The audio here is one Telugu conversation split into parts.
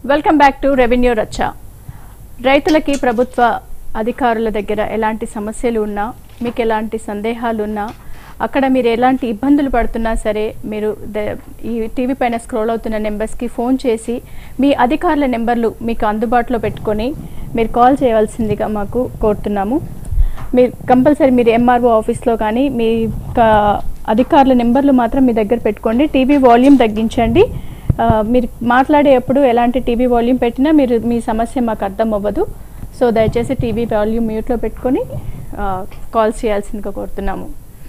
వెల్కమ్ బ్యాక్ టు రెవెన్యూ రచ్చ రైతులకి ప్రభుత్వ అధికారుల దగ్గర ఎలాంటి సమస్యలు ఉన్నా మీకు ఎలాంటి సందేహాలు ఉన్నా అక్కడ మీరు ఎలాంటి ఇబ్బందులు పడుతున్నా సరే మీరు ద- ఈ టీవీ పైన స్క్రోల్ అవుతున్న నెంబర్స్కి ఫోన్ చేసి మీ అధికారుల నెంబర్లు మీకు అందుబాటులో పెట్టుకొని మీరు కాల్ చేయవలసిందిగా మాకు కోరుతున్నాము మీరు కంపల్సరీ మీరు ఎంఆర్ఓ ఆఫీస్లో కానీ మీ క- అధికారుల నెంబర్లు మాత్రం మీ దగ్గర పెట్టుకోండి టీవీ వాల్యూమ్ తగ్గించండి ఆ, మీరు మాట్లాడేటప్పుడు ఎలాంటి టీవీ వాల్యూమ్ పెట్టినా మీరు మీ సమస్య మాకు అర్థం అవ్వదు సో దయచేసి టీవీ వాల్యూమ్ మ్యూట్లో పెట్టుకొని ఆ, కాల్ చేయాల్సిందిగా కోరుతున్నాము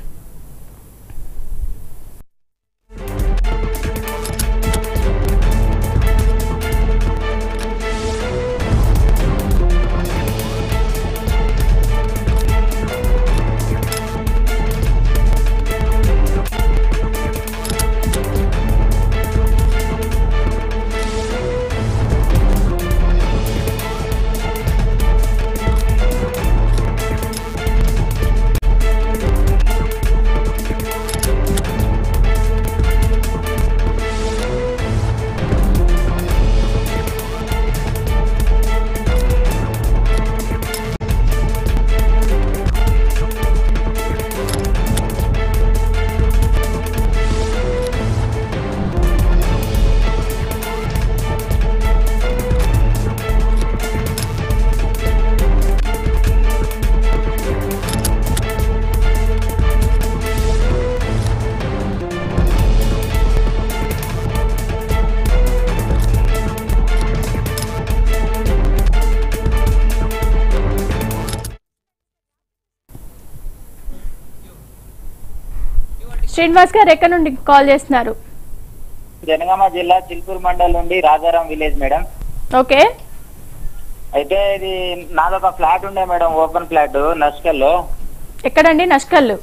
శ్రీనివాస్ గారు ఎక్కడి నుండి కాల్ చేస్తున్నారు జనగామ జిల్లా చిల్పూర్ మండల్ నుండి రాజారాం విలేజ్ మేడం ఓకే అయితే ఇది నాదొక ఫ్లాట్ ఉండే మేడం ఓపెన్ ఫ్లాట్ నస్కల్ లో ఎక్కడండి నష్కల్లు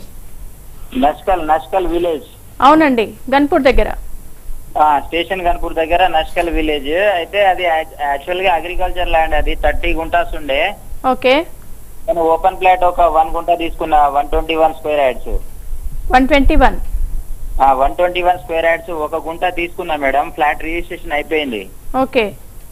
నస్కల్ నస్కల్ విలేజ్ అవునండి గన్పూర్ దగ్గర ఆ, స్టేషన్ గన్పూర్ దగ్గర నస్కల్ విలేజ్ అయితే అది యాక్చువల్ గా అగ్రికల్చర్ ల్యాండ్ అది థర్టీ గుంటాస్ ఉండే ఓకే నేను ఓపెన్ ఫ్లాట్ ఒక వన్ గుంట తీసుకున్నా one twenty one square yards one twenty one one twenty one square yards ఒక గుంట తీసుకున్నా మేడం ఫ్లాట్ రిజిస్ట్రేషన్ అయిపోయింది ఓకే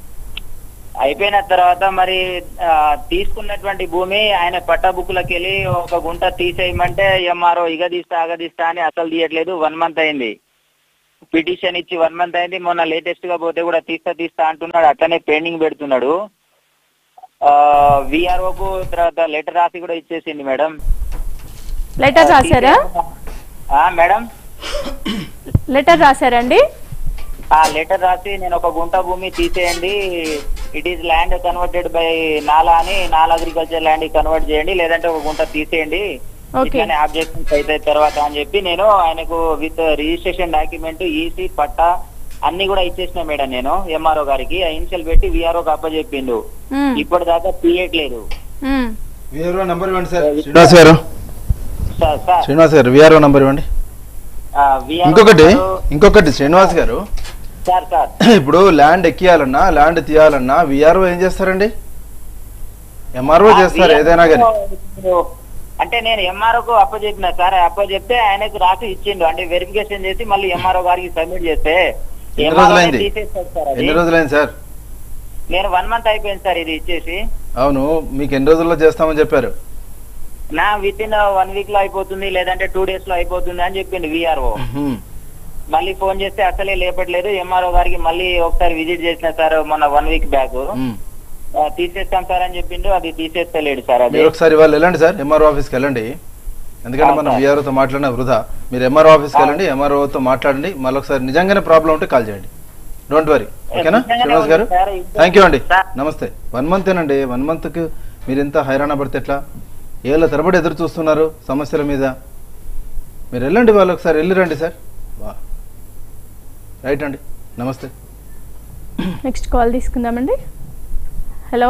అయిపోయిన తర్వాత మరి ఆ, తీసుకున్నటువంటి భూమి ఆయన పట్ట బుక్కులకి వెళ్ళి ఒక గుంట తీసేయమంటే ఎంఆర్ఓ ఇగ తీస్తా అగ తీస్తా అని అసలు తీయట్లేదు వన్ మంత్ అయింది పిటిషన్ ఇచ్చి వన్ మంత్ అయింది మొన్న లేటెస్ట్ గా పోతే కూడా తీస్తా తీస్తా అంటున్నాడు అట్లనే పెండింగ్ పెడుతున్నాడు విఆర్ఓకు తర్వాత లెటర్ రాసి కూడా ఇచ్చేసింది మేడం లెటర్ రాశారా ఆ, మేడం లెటర్ రాశారండి ఆ లెటర్ రాసి నేను ఒక గుంట భూమి తీసేయండి it is land converted by నాలా అని నాలా అగ్రికల్చర్ ల్యాండ్ కన్వర్ట్ చేయండి లేదంటే ఒక గుంట తీసేయండి Okay. ఇట్లానే ఆబ్జెక్షన్స్ అయితే తర్వాత అని చెప్పి నేను ఆయనకు with registration document EC patta అన్ని కూడా ఇచ్చేసిన మేడం నేను ఎంఆర్ఓ గారికి ఆ ఇన్షియల్ పెట్టి విఆర్ఓకి అప్పచెప్పిండు మ్మ్. ఇప్పటిదాకా తీయట్లేదు మ్మ్. విఆర్ఓ నంబర్ ఇవ్వండి సార్ శ్రీనివాస్ గారు సార్ సార్ శ్రీనివాస్ గారు విఆర్ఓ నంబర్ ఇవ్వండి ఆ, VRO ఇంకొకటి గారు- ఇంకొకటి శ్రీనివాస్ గారు సార్ సార్ ఇప్పుడు ల్యాండ్ ఎక్కియాలన్నా ల్యాండ్ తీయాలన్నా విఆర్ఓ ఏం చేస్తారండి ఎంఆర్ఓ చేస్తారు ఆ, ఏదైనా కానీ VRO అంటే నేను ఎంఆర్ఓ కు అప్పచెప్పిన సార్ అప్పచెప్తే ఆయనకు రాసి ఇచ్చిండు అంటే వెరిఫికేషన్ చేసి మళ్ళీ ఎంఆర్ఓ గారికి సబ్మిట్ చేస్తే ఎన్ని MRO రోజులైంది? తీసేస్తాడు సార్ అది. ఎన్ని రోజులైంది సార్ నేను వన్ మంత్ అయిపోయింది సార్ ఇది ఇచ్చేసి అవును మీకు ఎన్ని రోజుల్లో చేస్తామని చెప్పారు నా విత్ ఇన్ వన్ వీక్ లో అయిపోతుంది లేదంటే టూ డేస్ లో అయిపోతుంది అని చెప్పిండు విఆర్ఓ హ్మ్. మళ్ళీ ఫోన్ చేస్తే అసలే లేపట్లేదు ఎంఆర్ఓ గారికి మళ్ళీ ఒకసారి విజిట్ చేసిన సార్ మొన్న వన్ వీక్ బ్యాక్ హ్మ్. తీసేస్తాం సార్ అని చెప్పిండు అది తీసేస్తలేడు సార్ అది మీరు ఒకసారి వాళ్ళు వెళ్ళండి సార్ ఎంఆర్ఓ ఆఫీస్కి వెళ్ళండి ఎందుకంటే మనం అవును సార్. విఆర్ఓతో మాట్లాడిన వృధా మీరు ఎంఆర్ఓ ఆఫీస్కి వెళ్ళండి ఎంఆర్ఓతో మాట్లాడండి మళ్ళీ ఒకసారి నిజంగానే ప్రాబ్లం ఉంటే కాల్ చేయండి డోంట్ వరీ ఓకేనా నిజంగానే శ్రీనివాస్ గారు ఉంది సార్. ఇంకా- థ్యాంక్ యూ అండి సార్. నమస్తే వన్ మంత్ ఏనండి వన్ మంత్కి మీరు ఇంత హైరాణ పడితే ఎట్లా ఏళ్ళ తరబడి ఎదురు చూస్తున్నారు సమస్యల మీద మీరు వెళ్ళండి వాళ్ళు ఒకసారి వెళ్ళి రండి సార్ వా రైట్ అండి నమస్తే నెక్స్ట్ కాల్ తీసుకుందామండి హలో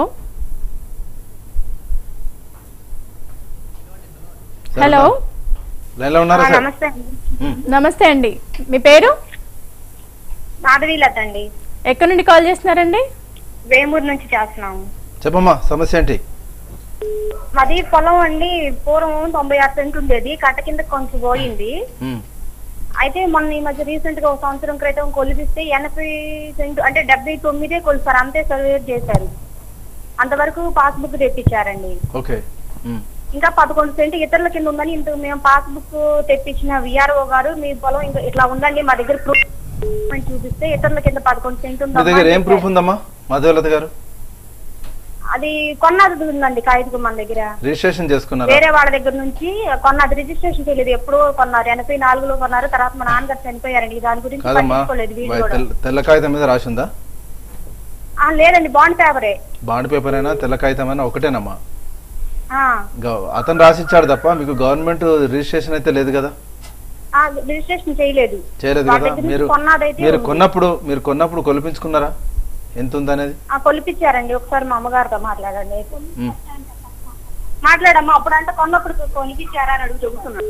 సార్ హలో లైన్లో ఉన్నారా సార్ నమస్తే అండి హ్మ్. నమస్తే అండి మీ పేరు మాధవీలత అండి ఎక్కడి నుండి కాల్ చేస్తున్నారండి వేమూరు నుంచి చేస్తున్నాము చెప్పమ్మా సమస్య ఏంటి మాది పొలం అండి పూర్వం తొంభై ఆరు సెంట్ ఉండేది కట్ట కింద కొంచెం పోయింది హ్మ్. అయితే మొన్న ఈ మధ్య రీసెంట్ గా ఒక సంవత్సరం క్రితం కొలిపిస్తే ఎనభై సెంటు అంటే డెబ్బై తొమ్మిదే కొలిపారు అంతే సర్వే చేశారు అంతవరకు పాస్బుక్ తెప్పించారండి ఓకే ఉమ్. ఇంకా పదకొండు సెంటు ఇతరుల కింద ఉందని ఇంత మేము పాస్బుక్ తెప్పించిన విఆర్ఓ గారు మీ పొలం ఇంకా ఇట్లా ఉందండి మా దగ్గర ప్రూఫ్ అని చూపిస్తే ఇతరుల కింద పదకొండు సెంటు మీ ఉందమ్మా దగ్గర అని ఏం ప్రూఫ్ చెప్పారు. ఉందమ్మా మాధవలత గారు అది కొన్నది ఉందండి కాగితం మన దగ్గర రిజిస్ట్రేషన్ చేసుకున్నారా వేరే వాళ్ళ దగ్గర నుంచి కొన్నది రిజిస్ట్రేషన్ చేయలేదు ఎప్పుడో కొన్నారు ఎనభై నాలుగులో కొన్నారు తర్వాత మా నాన్నగారు చనిపోయారండి దాని గురించి కాదమ్మా పట్టించుకోలేదు వీళ్ళు వై- కూడా తెల్ల- తెల్ల కాగితం మీద రాసి ఉందా ఆ, లేదండి బాండ్ పేపరే బాండ్ పేపర్ అయినా తెల్ల కాగితం అయినా ఒకటేనమ్మా ఆ, గవ- అతను రాసిచ్చాడు తప్ప మీకు గవర్నమెంట్ రిజిస్ట్రేషన్ అయితే లేదు కదా ఆ, రిజిస్ట్రేషన్ చేయలేదు చేయలేదు వాళ్ళ కదా దగ్గర నుంచి మీరు కొన్నదైతే మీరు ఉంది. కొన్నప్పుడు మీరు కొన్నప్పుడు కొలిపించుకున్నారా ఎంత ఉందనేది ఆ, కొలిపించారండి ఒకసారి మా అమ్మగారితో మాట్లాడండి ఉమ్. మాట్లాడమ్మా అప్పుడు అంటే కొన్నప్పుడు కొనిపించారా అని అడుగు చెబుతున్నాను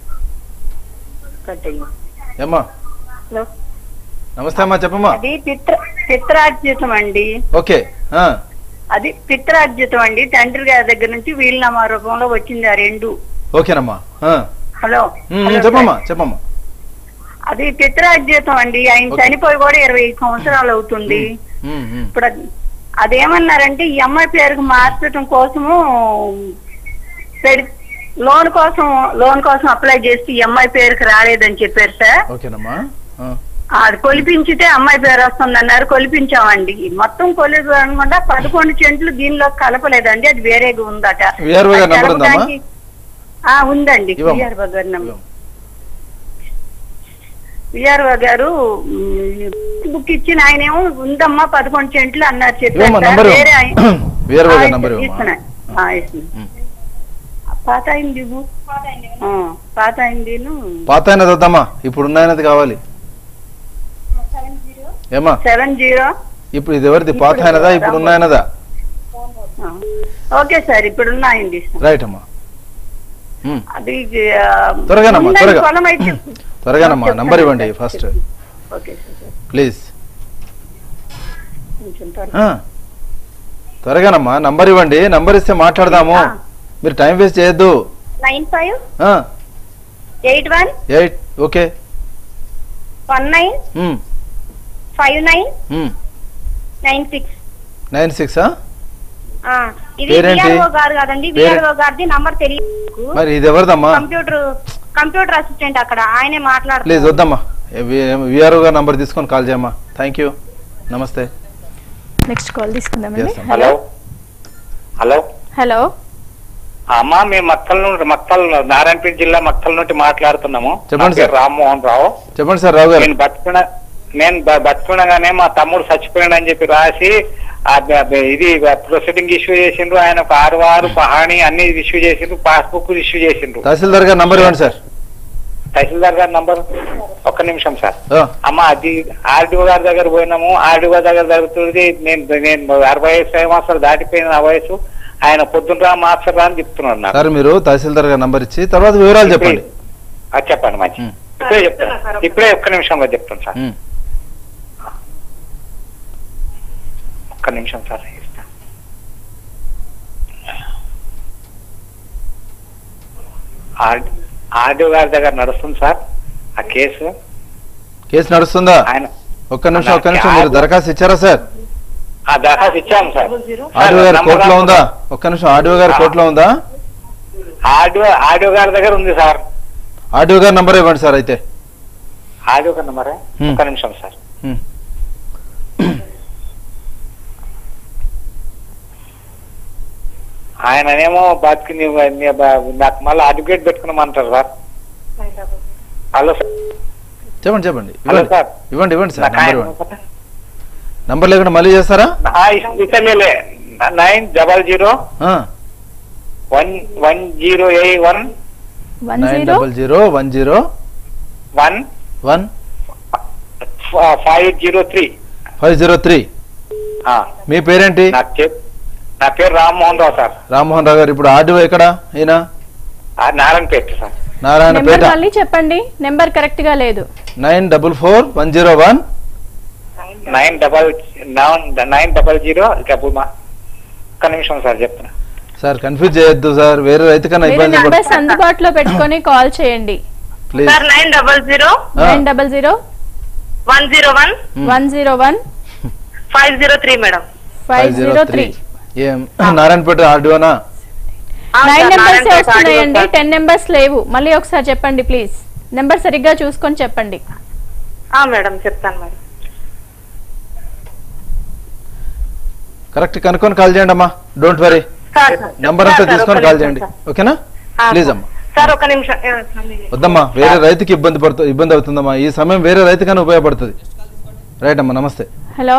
కట్ అయ్యింది. ఏమ్మా హలో నమస్తే అమ్మా చెప్పమ్మా అది పిత్ర పిత్రార్జితం అండి ఓకే ఆ, అది పిత్రార్జితం అండి తండ్రి గారి దగ్గర నుంచి వీలునామా రూపంలో వచ్చింది ఆ రెండు ఓకేనమ్మా ఆ. హలో ఉమ్, హలో చెప్పమ్మా చెప్పమ్మా అది పిత్రార్జితం అండి ఆయన ఓకే. చనిపోయి కూడా ఇరవై ఐదు సంవత్సరాలు అవుతుంది ఉమ్, ఉమ్. ఇప్పుడు అది- అదేమన్నారంటే ఈ అమ్మాయి పేరుకు మార్చడం కోసము పెడి- లోన్ కోసం లోన్ కోసం అప్లై చేసి ఈ అమ్మాయి పేరుకి రాలేదని చెప్పారు సార్ ఓకేనమ్మా ఆ. అది కొలిపించితే అమ్మాయి పేరు వస్తుంది అన్నారు కొలిపించామండి మొత్తం కొలిపి అనకుండా పదకొండు చెంట్లు దీనిలో కలపలేదండి అది వేరేగా ఉందట VRO గారి అది నంబర్ ఉందమ్మా? కలపడానికి- ఆ ఉందండి ఇవ్వమ్మా. విఆర్ఓ గారి నంబర్ ఇవ్వమ్మా. విఆర్ఓ గారు బుక్ ఇచ్చిన ఆయన ఏమో ఉందమ్మా పదకొండు చెంట్లు అన్నారు ఇవ్వమ్మా చెప్పారు నంబర్ సార్. వేరే ఆయన- VRO గారి ఆ, నంబర్ ఇవ్వమ్మా. ఇస్తున్నా. ఆ, ఇస్తున్నా. ఉమ్. పాత అయింది ఇవ్వు. ఆ, పాత అయిందిను పాత అయినది వద్దమ్మా ఇప్పుడు ఉన్న అయినది కావాలి ఏమ్మా సెవెన్ జీరో ఇప్పుడు ఇది ఎవరిది పాత అయినదా ఇప్పుడు ఉన్న అయినదా ఓకే సార్ ఇప్పుడు అయింది రైట్ అమ్మా ఉమ్. అది ఆ, త్వరగానమ్మా, ఉందని త్వరగా. పొలం అయితే త్వరగానమ్మా చెప్తాను నంబర్ ఇవ్వండి sir. First okay sir please కొంచెం త్వరగా. ఆ. త్వరగానమ్మా నంబర్ ఇవ్వండి నంబర్ ఇస్తే మాట్లాడదాము ఆ. మీరు టైం వేస్ట్ చేయొద్దు నైన్ ఫైవ్ ఆ. Eight one eight okay one nine um, five nine um. Nine six nine six ఆ? ఇది పేరేంటి? విఆర్ఓ గారు కాదండి పేరే- విఆర్ఓ గారిది నంబర్ తెలియదు మరి ఇది ఎవరిదమ్మా కంప్యూటర్ కంప్యూటర్ అసిస్టెంట్ అక్కడ ఆయనే ప్లీజ్ మాట్లాడుతున్నారు వద్దమ్మా విఆర్ఓ గారు నంబర్ తీసుకొని కాల్ చేయమ్మా థ్యాంక్ యూ నమస్తే నెక్స్ట్ కాల్ తీసుకుందామండి Yes, ma'am. Hello hello hello అమ్మా మేము మక్కల నుండి మక్కల్ నారాయణపేట జిల్లా మక్కల నుండి మాట్లాడుతున్నాము చెప్పండి నా పేరు సార్. రామ్మోహన్ రావు చెప్పండి సార్ రావు గారు నేను బతుకున్న నేను బ- బతుకునగానే మా తమ్ముడు చచ్చిపోయాడు అని చెప్పి రాసి ఆ బ- బ- ఇది ప్రొసీడింగ్ ఇష్యూ చేసిండ్రు ఆయన ఒక ఆరు ఆరు పహాణి అన్ని ఇష్యూ చేసిండ్రు పాస్బుక్ ఇష్యూ చేసిండ్రు తహసీల్దార్ గారు నంబర్ ఇవ్వండి సార్ తహసీల్దార్ గారి నంబర్ ఒక్క నిమిషం సార్ ఆ, అమ్మ అది ఆర్డీఓ గారి దగ్గర పోయినాము ఆర్డీఓ దగ్గర జరుగుతుంది నేను నేను అరవై ఐదు సంవత్సరాలు దాటిపోయిన నా వయసు ఆయన పొద్దున మాస్టర్ రా అని చెప్తున్నాడు నాకు సార్ మీరు తహసీల్దార్ గారు నంబర్ ఇచ్చి తర్వాత వివరాలు చెప్పండి అది చెప్పండి మంచి ఉమ్. ఇప్పుడే చెప్తాను ఇప్పుడే ఒక్క నిమిషంలో చెప్తాను సార్ ఉమ్. ఒక్క నిమిషం సార్ ఇస్తా. ఆర్- ఆర్డీఓ గారి దగ్గర నడుస్తుంది సార్ ఆ కేసు కేసు నడుస్తుందా ఆయన ఒక్క నిమిషం ఒక్క నిమిషం మీరు దరఖాస్తు ఇచ్చారా సార్ ఆ దరఖాస్తు ఇచ్చాము సార్ ఆర్డీఓ గారు నంబర్ కోర్టులో రాసుకో- ఉందా ఒక్క నిమిషం ఆర్డీఓ గారు ఆ. కోర్టులో ఉందా ఆర్డీఓ ఆర్డీఓ గారి దగ్గర ఉంది సార్ ఆర్డీఓ గారి నంబర్ ఇవ్వండి సార్ అయితే ఆర్డీఓ గారి నంబరే హ్మ్. ఒక్క నిమిషం సార్ ఉమ్. ఆయననేమో బతికి నీ- నీ బ- నాకు మళ్ళీ అడ్వకేట్ పెట్టుకున్నామంటారు సార్ హలో సార్ చెప్పండి చెప్పండి హలో ఇవ్వండి సార్. ఇవ్వండి ఇవ్వండి సార్ నాకు నంబర్ ఆయన- ఇవ్వండి నంబర్ లేకుండా మళ్ళీ చేస్తారా ఆ, ఇస్- ఇతనేలే nine double zero one one zero eight one one nine zero double zero one zero one one five zero three five zero three మీ పేరేంటి నాకు చెప్ నా పేరు రామ్మోహన్ రావు సార్ రామ్మోహన్ రావు గారు ఇప్పుడు ఆర్డీఓ ఎక్కడ ఈయన ఆ, నారాయణపేట సార్ నెంబర్ నారాయణపేట మళ్ళీ చెప్పండి నెంబర్ కరెక్ట్ గా లేదు nine double four one zero one nine double nine double zero డబ్బుమా ఒక్క నిమిషం సార్ చెప్తున్నా సార్ కన్ఫ్యూజ్ చేయొద్దు సార్ వేరే రైతు కన్నా మీరు ఇబ్బంది పడు నెంబర్స్ అందుబాటులో పెట్టుకొని కాల్ చేయండి please sir nine double zero nine double zero one zero one one zero one five zero three madam five zero three ఏం నారాయణపేట ఆర్డీఓనా నైన్ నెంబర్స్ వస్తున్నాయండి టెన్ నెంబర్స్ లేవు మళ్ళీ ఒకసారి చెప్పండి ప్లీజ్ నెంబర్ సరిగ్గా చూసుకొని చెప్పండి మేడం చెప్తాను మేడం కరెక్ట్ కనుక్కొని కాల్ చేయండి అమ్మా డోంట్ వరీ సార్ నెంబర్ అంతా తీసుకొని కాల్ చేయండి ఓకేనా ప్లీజ్ అమ్మా సార్ ఒక నిమిషం ఏ, స్వామి. వద్దమ్మా వేరే రైతుకి ఇబ్బంది పడుతు ఇబ్బంది అవుతుందమ్మా ఈ సమయం వేరే రైతుకైనా ఉపయోగపడుతుంది రైట్ అమ్మా నమస్తే హలో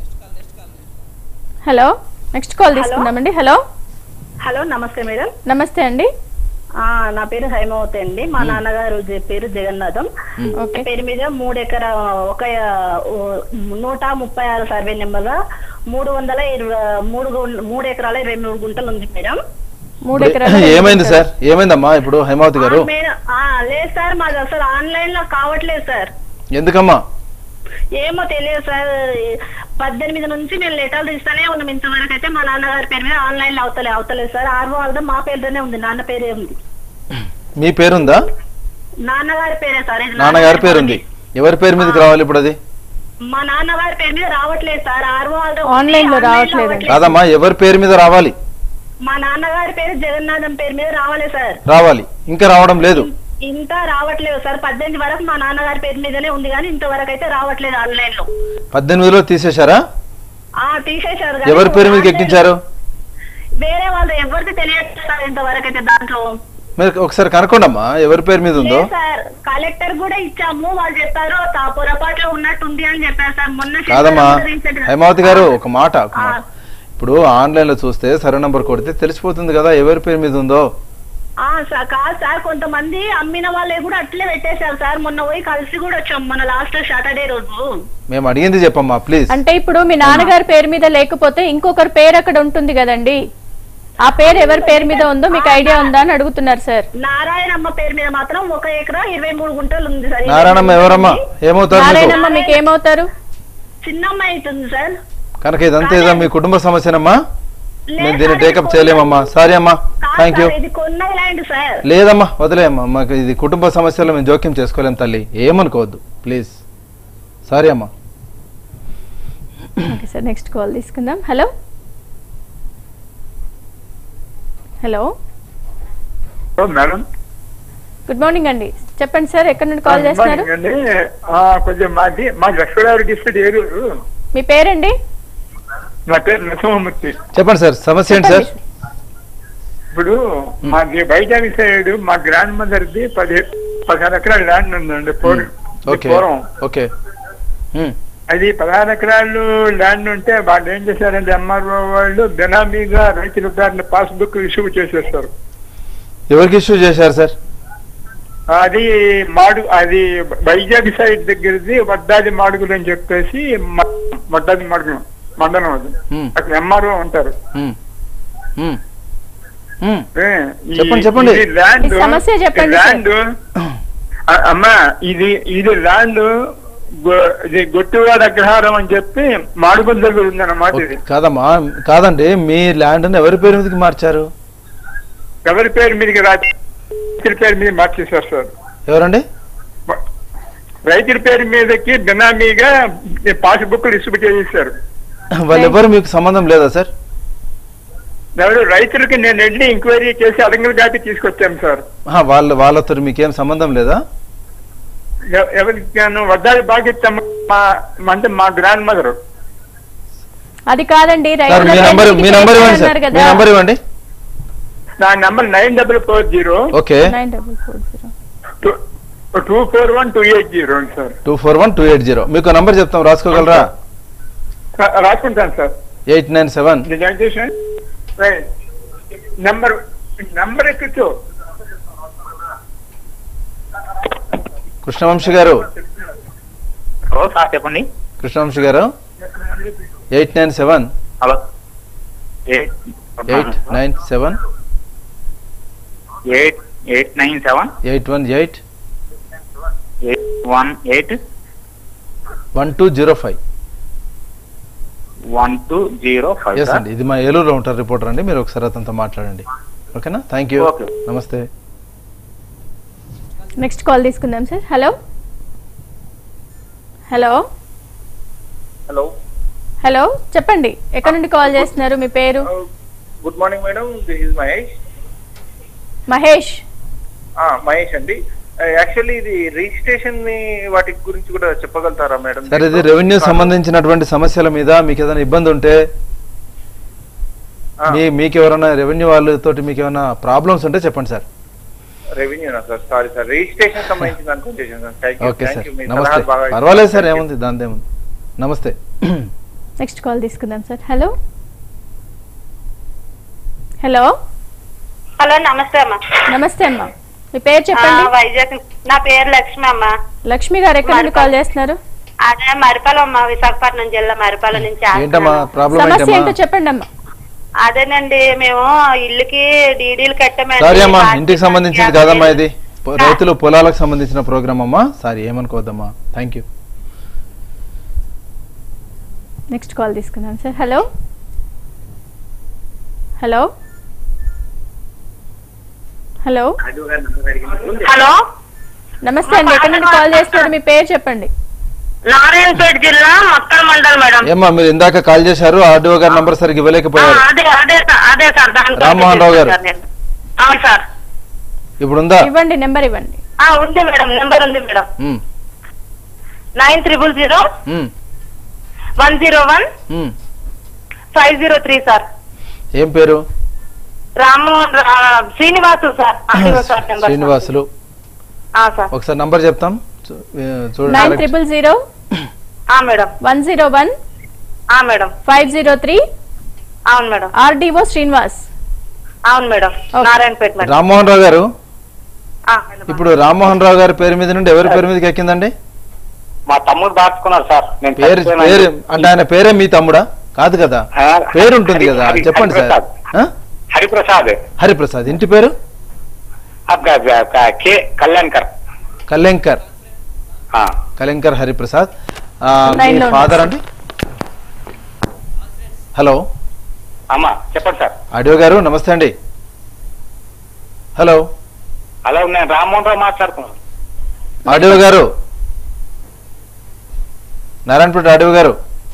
హలో నెక్స్ట్ కాల్ తీసుకుందామండి హలో హలో నమస్తే మేడం నమస్తే అండి ఆ, నా పేరు హైమావతి అండి మా నాన్నగారు జె- పేరు జగన్నాథం ఓకే పేరు మీద మూడు ఎకరా ఒక ఓ, నూట ముప్పై ఆరు సర్వే నెంబర్ మూడు వందల ఇరవై మూడు గుం- మూడు ఎకరాల ఇరవై మూడు గుంటలు ఉంది మేడం మూడు ఇప్పుడు ఎకరాలు ఏమైంది సార్ ఏమైందమ్మా ఇప్పుడు హైమావతి గారు ఆ, మేడం ఆ, లేదు సార్ మాది అసలు ఆన్లైన్ లో కావట్లేదు సార్ ఎందుకమ్మా ఏమో తెలియదు సార్ పద్దెనిమిది నుంచి మేము లెటర్లు ఇస్తానే ఉన్నాం ఇంతవరకు అయితే మా నాన్నగారి పేరు మీద ఆన్లైన్ లో అవతలే అవతలేదు సార్ ఆరు వాళ్ళతో మా పేరుతోనే ఉంది నాన్న పేరే ఉంది మీ పేరుందా నాన్నగారి పేరే సార్ ఇది నాన్నగారి పేరు ఉంది ఎవరి పేరు మీదకి రావాలి ఇప్పుడు అది మా నాన్నగారి పేరు మీద రావట్లేదు సార్ ఆరు వాళ్ళతో ఆన్లైన్ లో రావట్లేదండి. కాదమ్మా ఎవరి పేరు మీద రావాలి మా నాన్నగారి పేరు జగన్నాథం పేరు మీద రావాలి సార్ రావాలి ఇంకా రావడం లేదు ఇంత రావట్లేదు సార్ పద్దెనిమిది వరకు మా నాన్నగారి పేరు మీదనే ఉంది కానీ ఇంతవరకు అయితే రావట్లేదు ఆన్లైన్ లో పద్దెనిమిదిలో తీసేశారా ఆ తీసేశారు కానీ ఎవరి పేరు మీదకి ఎక్కించారు వేరే వాళ్ళు ఎవరికి తెలియదు సార్ ఇంతవరకు అయితే దాంట్లో మీరు ఒకసారి కనుక్కోండమ్మా ఎవరి పేరు మీద ఉందో లేదు సార్ కలెక్టర్ కూడా ఇచ్చాము వాళ్ళు చెప్పారు తా పొరపాట్లో ఉన్నట్టుంది అని చెప్పారు సార్ మొన్న కాదమ్మా శనివారం కూడా recent గా- హైమావతి గారు ఒక మాట ఒక ఆ. మాట ఇప్పుడు ఆన్లైన్ లో చూస్తే సరే నంబర్ కొడితే తెలిసిపోతుంది కదా ఎవరి పేరు మీద ఉందో ఆ సార్ కాదు సార్ కొంతమంది అమ్మిన వాళ్ళే కూడా అట్లే పెట్టేశారు సార్ మొన్న పోయి కలిసి కూడా వచ్చాం మన లాస్ట్ సాటర్డే రోజు మేము అడిగింది చెప్పమ్మా ప్లీజ్ అంటే ఇప్పుడు మీ నాన్నగారి పేరు మీద లేకపోతే ఇంకొకరి పేరు అక్కడ ఉంటుంది కదండి ఆ పేరు ఎవరి పేరు మీద ఉందో మీకు ఐడియా ఉందా అని అడుగుతున్నారు సార్ నారాయణమ్మ పేరు మీద మాత్రం ఒక ఎకరా ఇరవై మూడు గుంటలు ఉంది సార్ నారాయణమ్మ ఎవరమ్మా ఏమవుతారు మీకు నారాయణమ్మ మీకు ఏమవుతారు చిన్నమ్మ అవుతుంది సార్ కనుక ఇదంతా ఏదో మీ కుటుంబ సమస్యనమ్మా లేదు మేము దీన్ని సార్, టేకప్ ఇది చేయలేమమ్మా సారీ అమ్మా కాదు థ్యాంక్ యూ సార్, ఇది కొన్న ల్యాండ్ సార్ లేదమ్మా వదిలేయమ్మా మాకు ఇది కుటుంబ సమస్యలు మేము జోక్యం చేసుకోలేం తల్లి ఏమనుకోవద్దు ప్లీజ్ సారీ అమ్మా ఓకే సార్ నెక్స్ట్ కాల్ తీసుకుందాం hello hello madam good morning అండి చెప్పండి సార్ ఎక్కడి నుండి కాల్ చేస్తున్నారు అండి ఆ, కొంచెం మాది మాది లక్ష్మీరావు డిస్ట్రిక్ట్ ఏలూరు మీ పేరండి నా పేరు నరసింహమూర్తి చెప్పండి సార్ సమస్య ఏంటి సార్ ఇప్పుడు మాది వైజాగ్ సైడ్ మా గ్రాండ్ మదర్ ది పది పదిహేను ఎకరాల ల్యాండ్ ఉందండి పూర్- ఓకే పూర్వం ఓకే ఉమ్, అది పదహారు ఎకరాలు ల్యాండ్ ఉంటే వాళ్ళు ఏం చేశారంటే ఎంఆర్ఓ వాళ్ళు బినామీగా రైతుల పేరున పాస్బుక్ ఇష్యూ చేసేస్తారు ఎవరికి ఇష్యూ చేశారు సార్ అది మాడు అది వైజాగ్ సైడ్ దగ్గరది వడ్డాది మాడుగులు అని చెప్పేసి మ- వడ్డాది మాడుగులు మండలం అది Hmm. అక్కడ ఎంఆర్ఓ ఉంటారు ఉమ్, ఉమ్, ఉమ్. ఏ, ఈ- చెప్పండి, చెప్పండి. ఇది ల్యాండ్ మీ సమస్య చెప్పండి, ఈ ల్యాండ్ అ- అమ్మా ఇది ఇది ల్యాండ్ గొ- ఇది గొట్టివాడ అగ్రహారం అని చెప్పి మాడుగుల దగ్గర ఉందన్నమాట ఇది కాదమ్మా కాదండి మీ ల్యాండ్ని ఎవరి పేరు మీదకి మార్చారు ఎవరి పేరు మీదకి రాత్రి రైతుల పేరు మీద మార్చేశారు సార్ ఎవరండి రైతుల పేరు మీదకి బినామీగా పాస్బుక్ ఇష్యూ చేసేసారు వాళ్ళెవరు మీకు సంబంధం లేదా సార్ ఎవరు రైతులకి నేను వెళ్ళి ఎంక్వైరీ చేసి అడంగల్ దాటి తీసుకొచ్చాను సార్ ఆహా, వాళ్ళ వాళ్ళతో మీకేం సంబంధం లేదా ఎవ- ఎవరికి నేను వడ్డాది బాగా మా అంటే మా గ్రాండ్ మదర్ అది కాదండి సార్ రైతుల మీ పేరు నంబర్ మీదకి మీ నంబర్ ఇవ్వండి సార్ చేశారన్నారు మీ కదా నంబర్ ఇవ్వండి నా number nine double four zero okay nine double four zero two four one two eight zero sir two four one two eight zero మీకు నంబర్ చెప్తాం రాసుకోగలరా రా- రాసుకుంటాను సార్ ఎయిట్ నైన్ సెవెన్ నిజాం నెంబర్ నెంబర్ ఎక్కచ్చు కృష్ణవంశీ గారు హలో సార్ చెప్పండి కృష్ణవంశీ గారు eight nine seven hello eight eight nine seven eight eight nine seven eight one eight eight one eight one two zero five one two zero five yes అండి ఇది మా ఏలూరులో ఉంటారు రిపోర్టర్ అండి మీరు ఒకసారి అతనితో మాట్లాడండి ఓకేనా థ్యాంక్ యూ Okay. నమస్తే నెక్స్ట్ కాల్ తీసుకుందాం sir hello hello hello hello చెప్పండి ఎక్కడ నుండి కాల్ చేస్తున్నారు మీ పేరు good morning madam this is Mahesh Mahesh ఆ, మహేష్ అండి యాక్చువల్లీ ఇది రిజిస్ట్రేషన్ వాటి గురించి కూడా చెప్పగలుగుతారా మేడం సార్ ఇది రెవెన్యూ సంబంధించినటువంటి సమస్యల మీద మీకు ఏదైనా ఇబ్బంది ఉంటే మీ మీకు ఎవరైనా రెవెన్యూ వాళ్ళతోటి మీకు ఏమైనా ప్రాబ్లమ్స్ ఉంటే చెప్పండి సార్ రెవెన్యూనా సార్ సారీ సార్ రిజిస్ట్రేషన్ సంబంధించిన అనుకుని చేశాను sir thank you okay thank sir you మీ నమస్తే సలహాలు బాగా పర్వాలేదు సార్ ఏముంది దాని ఏముంది నమస్తే నెక్స్ట్ కాల్ తీసుకుందాం సార్ హలో హలో హలో నమస్తే అమ్మా నమస్తే అమ్మా మీ పేరు చెప్పండి ఆ, వైజాగ్ నా పేరు లక్ష్మి అమ్మ లక్ష్మి గారు ఎక్కడ నుండి కాల్ చేస్తున్నారు అదే మరిపాలెం అమ్మ విశాఖపట్నం జిల్లా మరిపాలెం నుంచి ఏంటమ్మా చేస్తున్నాను. ప్రాబ్లం సమస్య ఏంటో ఏంటమ్మా చెప్పండి అమ్మా అదేనండి మేము ఇల్లుకి డీడీలు కట్టామండి సారీ అమ్మా పాతి ఇంటికి సంబంధించింది యాభై కాదమ్మా వేలు. ఇది పొ- రైతులు పొలాలకు సంబంధించిన ప్రోగ్రామ్ అమ్మా సారీ ఏమనుకోవద్దమ్మా థ్యాంక్ యూ నెక్స్ట్ కాల్ తీసుకుందాం sir hello hello hello hello నమస్తే అండి ఎక్కడ నుండి కాల్ చేస్తున్నారు మీ పేరు చెప్పండి నారాయణపేట జిల్లా మక్కల్ మండల్ మేడం ఏమ్మా మీరు ఇందాక కాల్ చేశారు ఆర్డీఓ గారి నంబర్ సరిగ్గా ఆ, ఇవ్వలేకపోయారు అదే అదే సార్ అదే సార్ దానికి రామ్మోహన్ రావు గారు. సార్ నేను. అవును సార్ ఇప్పుడు ఉందా ఇవ్వండి నెంబర్ ఇవ్వండి ఆ, ఉంది మేడం నెంబర్ ఉంది madam um, nine triple zero um, one zero one um. Five zero three sir ఏం పేరు రామ్మోహన్ రా- శ్రీనివాసు సార్ అదిగో సార్ నెంబర్ శ్రీనివాసులు ఆ, సార్ ఒకసారి నంబర్ చెప్తాం చూ- ఏ, చూడండి నైన్ correct. ట్రిపుల్ జీరో ఆ మేడం వన్ జీరో వన్ ఆ మేడం ఫైవ్ జీరో త్రీ అవును మేడం ఆర్డీఓ శ్రీనివాస్ అవును madam okay. Narayanpet madam Rammohan Rao గారు ఆ, ఇప్పుడు రామ్మోహన్ రావు గారి పేరు మీద నుండి ఎవరి పేరు మీదకి ఎక్కిందండి మా తమ్ముడు దాచుకున్నారు సార్ నేను పేరు చచ్చిపోయినా- పేరు అంటే ఆయన పేరే మీ తమ్ముడా కాదు కదా ఆ, పేరు ఉంటుంది హరి- కదా హరి- చెప్పండి సార్ హరిప్రసాద్. ఆ? హరిప్రసాద్ హరిప్రసాద్ ఇంటి పేరు అబ్బ- అబ్బ- అబ్బ- కే కళ్యాణ్కర్ కళ్యాణ్కర్ ఆ. కళ్యాణ్కర్ హరిప్రసాద్ ఆ, Line మీ లో ఫాదర్ అండి హలో అమ్మా చెప్పండి సార్ ఆడియో గారు నమస్తే అండి హలో హలో నేను రామ్మోహన్ రావు మాట్లాడుతున్నాను ఆడియో గారు నారాయణపేట ఆడియో గారు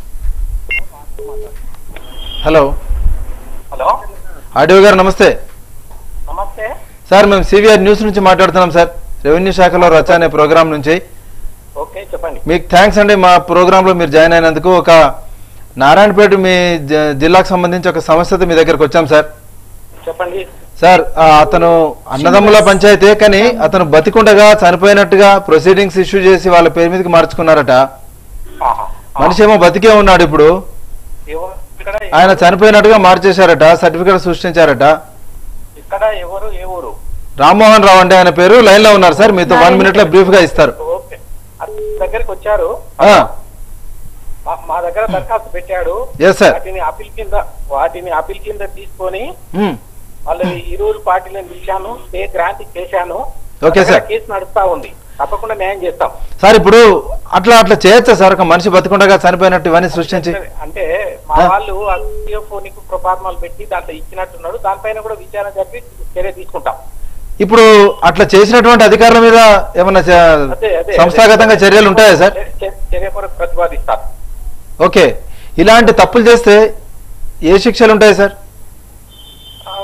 హలో హలో ఆడియో గారు నమస్తే నమస్తే సార్ మేము సివిఆర్ న్యూస్ నుంచి మాట్లాడుతున్నాం సార్ రెవెన్యూ శాఖలో రచ అనే ప్రోగ్రామ్ నుంచి ఓకే చెప్పండి మీకు థ్యాంక్స్ అండి మా ప్రోగ్రాంలో మీరు జాయిన్ అయినందుకు ఒక నారాయణపేట మీ జ- జిల్లాకు సంబంధించి ఒక సమస్యతో మీ దగ్గరకు వచ్చాం సార్ చెప్పండి సార్ ఆ, అతను అన్నదమ్ముల పంచాయతీ కానీ అతను బతికుండగా చనిపోయినట్టుగా ప్రొసీడింగ్స్ ఇష్యూ చేసి వాళ్ళ పేరు మీదకి మార్చుకున్నారట ఆహా. మనిషి ఏమో బతికే ఉన్నాడు ఇప్పుడు ఎవరు ఇక్కడ ఆయన చనిపోయినట్టుగా మార్చేశారట సర్టిఫికేట్ సృష్టించారట ఇక్కడ ఎవరు ఏ ఊరు రామ్మోహన్ రావు అంటే ఆయన పేరు లైన్ లో ఉన్నారు సార్ మీతో వన్ మినిట్ లో బ్రీఫ్ గా ఇస్తారు ఓకే అతని దగ్గరికి వచ్చారు ఆ, మా- మా దగ్గర దరఖాస్తు పెట్టాడు Yes, sir. వాటిని అపిల్ కింద వాటిని అపిల్ కింద తీసుకొని ఉమ్, వాళ్ళని ఇరువురు పార్టీలను పిలిచాను స్టే గ్రాంట్ చేశాను Okay, మా దగ్గర sir. కేసు నడుస్తా ఉంది తప్పకుండా న్యాయం చేస్తాం సార్ ఇప్పుడు అట్లా అట్లా చేయొచ్చా సార్ ఒక మనిషి బతికుండగా చనిపోయినట్టు ఇవన్నీ సృష్టించి అంటే మా ఆ. వాళ్ళు ఫోనిక్ ప్రొఫార్మాలు పెట్టి దాంట్లో ఇచ్చినట్టున్నాడు దానిపైన కూడా విచారణ జరిపి చర్య తీసుకుంటాం ఇప్పుడు అట్లా చేసినటువంటి అధికారుల మీద ఏమన్నా చ- అదే అదే సంస్థాగతంగా చర్యలు ఉంటాయా సార్ చర్య- చర్య- చర్య కొరకు ప్రతిపాదిస్తాం ఓకే ఇలాంటి తప్పులు చేస్తే ఏ శిక్షలు ఉంటాయి సార్ ఆ,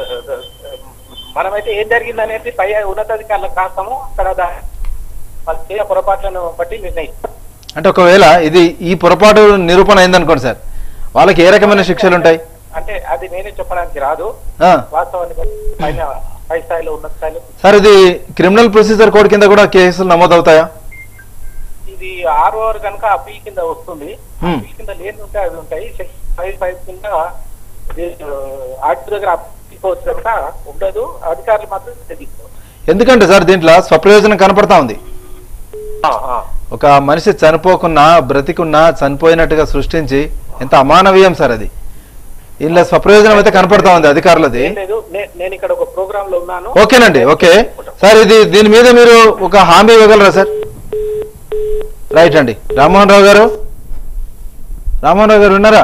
మనమైతే ఏం జరిగింది అనేది పై ఉన్నతాధికారులకు కాస్తాము అక్కడ దా- వాళ్ళు చేయ పొరపాట్లను బట్టి నిర్ణయిస్తాం అంటే ఒకవేళ ఇది ఈ పొరపాటు నిరూపణ అయిందనుకోండి సార్ వాళ్ళకి ఏ రకమైన శిక్షలు ఉంటాయి అంటే అది నేనే చెప్పడానికి రాదు ఆ, వాస్తవాన్ని బట్టి పైన పై స్థాయిలో ఉన్నత స్థాయిలో సార్ ఇది క్రిమినల్ ప్రొసీజర్ కోడ్ కింద కూడా కేసులు నమోదవుతాయా ఇది ఆరు ఆరు కనుక అప్పీల్ కింద వస్తుంది Hmm. అప్పీల్ కింద లేని ఉంటే అవి ఉంటాయి సెక్షన్ ఫైవ్ ఫైవ్ కింద ఆర్డర్ దగ్గర అప్పీల్ కనుక ఉండదు అధికారులు మాత్రం తీసుకోవాలి ఎందుకంటే సార్ దీంట్లో స్వప్రయోజనం కనపడతా ఉంది ఒక మనిషి చనిపోకున్నా బ్రతికున్నా చనిపోయినట్టుగా సృష్టించి ఎంత అమానవీయం సార్ అది ఇందులో స్వప్రయోజనం అయితే కనపడతా ఉంది అధికారులది ఏం లేదు నే- నేను ఇక్కడ ఒక ప్రోగ్రామ్ లో ఉన్నాను ఓకేనండి ఓకే సార్ ఇది దీని మీద మీరు ఒక హామీ ఇవ్వగలరా సార్ రైట్ అండి రామ్మోహన్ రావు గారు రామ్మోహన్ రావు గారు ఉన్నారా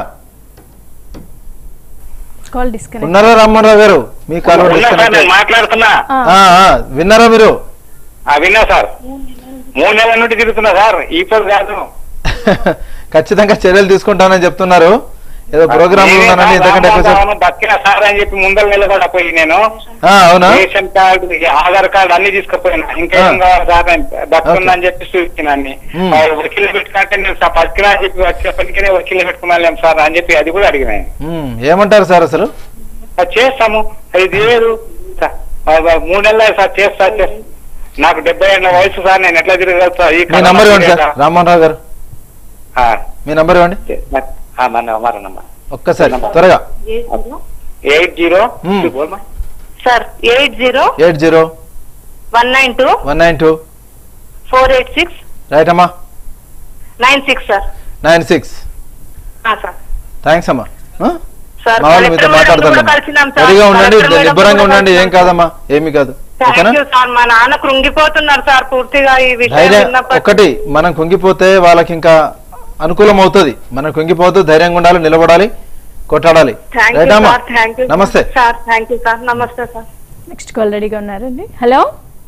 కాల్ డిస్కనెక్ట్ ఉన్నారా రామ్మోహన్ రావు గారు మీ కాల్ ఉన్నా సార్, నేను మాట్లాడుతున్నా విన్నారా మీరు ఆ, విన్నా సార్ మూడు నెలల నుండి తిరుగుతున్నా సార్ ఇప్పుడు కాదు ఖచ్చితంగా చర్యలు తీసుకుంటానని చెప్తున్నారు ఏదో ప్రోగ్రామ్ నేనే ఉన్నానని సార్ ఇంతకంటే ఎక్కువ రామోహన్ సేపు- రావు దక్కిన సార్ అని చెప్పి ముందర నిలబడ పోయి నేను ఆ, అవునా రేషన్ కార్డు ఆధార్ కార్డు అన్ని తీసుకుపోయినా ఇంకా ఆ. ఏం కావాలి సార్ అని దక్కుందని చెప్పి చూపించిన అన్ని మ్మ్. ఆ, వకీలు పెట్టుకుంటే నేను సార్ పట్టుకున్నా అని చెప్పి వచ్చేప్పటికే వకీలు పెట్టుకున్నాం సార్ అని చెప్పి అది కూడా అడిగినాను ఉమ్, ఏమంటారు సార్ అసలు అది చేస్తాము అది లేదు సార్, ఆ, ఆ, మూడు నెలలు సార్ చేస్తా చేస్తా. నాకు డెబ్బై ఏళ్ళ వయసు సార్ నేను ఎట్లా తిరగలుగుతా ఈ మీ నంబర్ ఇవ్వండి సార్ రామ్మోహన్ రావు గారు ఆ, మీ నంబర్ ఇవ్వండి ఆ, మన నంబర్ నంబర్ ఒక్కసారి త్వరగా ఎయిట్ జీరో మ్మ్. Sir eight zero eight zero one nine two one nine two four eight six right అమ్మా nine six sir nine six sir thanks అమ్మా ఆ? సార్ మా వాళ్ళు మీతో కలెక్టర్ మేడం మాట్లాడతాను కూడా కలిసినాం సార్. రెడీగా ఉండండి కలెక్టర్ మేడం నిబ్బరంగా కూడా ఉండండి ఏం కలిసినాం. కాదమ్మా ఏమి కాదు ఓకేనా థ్యాంక్ యూ సార్ మా నాన్న కృంగిపోతున్నారు సార్ పూర్తిగా ఈ విషయం ధైర్యం విన్నప్పటి ఒక్కటి మనం కుంగిపోతే వాళ్ళకి ఇంకా అనుకూలం అవుతుంది మనం కుంగిపోతూ ధైర్యంగా ఉండాలి నిలబడాలి కొట్టాడాలి థ్యాంక్ రైట్ యూ అమ్మా సార్ థ్యాంక్ యూ నమస్తే సార్ థ్యాంక్ యూ సార్ నమస్తే సార్ నెక్స్ట్ కాల్ రెడీగా ఉన్నారండి హలో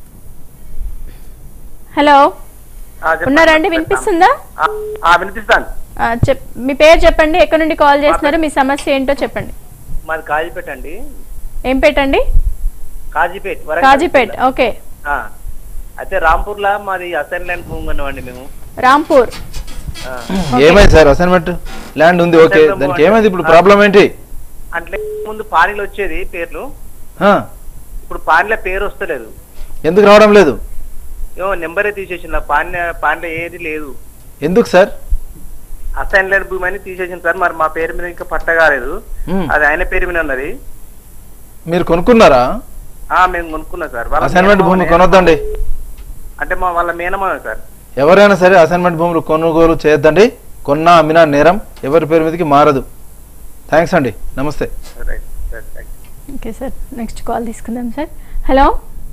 హలో ఉన్నారండి వినిపిస్తుందా వినిపిస్తాను ఆ, చెప్ మీ పేరు చెప్పండి ఎక్కడి నుండి కాల్ చేస్తున్నారు మీ సమస్య ఏంటో చెప్పండి మాది కాజీపేట అండి ఏం పెట్టండి కాజీపేట్ వరంగల్ కాజీపేట్ ఓకే ఆ. అయితే రాంపూర్ లా మాది అసైన్మెంట్ భూమి ఉన్నామండి మేము రాంపూర్ ఆ. ఏమైంది సార్ అసైన్మెంట్ ల్యాండ్ ఉంది ఓకే అసైన్మెంట్ దానికి ఏమైంది ఇప్పుడు ప్రాబ్లం ఏంటి అంటే ముందు పానీలు వచ్చేది పేర్లు ఆ, ఇప్పుడు పానీల పేరు వస్తలేదు ఎందుకు రావడం లేదు ఏమో నెంబరే తీసేసింది పానీ పానీలో ఏది లేదు ఎందుకు సార్ అసైన్మెంట్ భూమి అని తీసేసింది సార్ మరి మా పేరు మీద ఇంకా పట్ట కాలేదు మ్మ్. అది ఆయన పేరు మీద ఉన్నది మీరు కొనుక్కున్నారా ఆ మేము కొనుక్కున్నాం సార్ వాళ్ళ అసైన్మెంట్ భూమి మేనమామనే. కొనొద్దండి అంటే మా వాళ్ళ మేనమామ సార్ ఎవరైనా సరే అసైన్మెంట్ భూములు కొనుగోలు చేయొద్దండి కొన్నా అమ్మినా నేరం ఎవరి పేరు మీదకి మారదు థ్యాంక్స్ అండి నమస్తే right sir thank you okay sir next call తీసుకుందాం సార్ హలో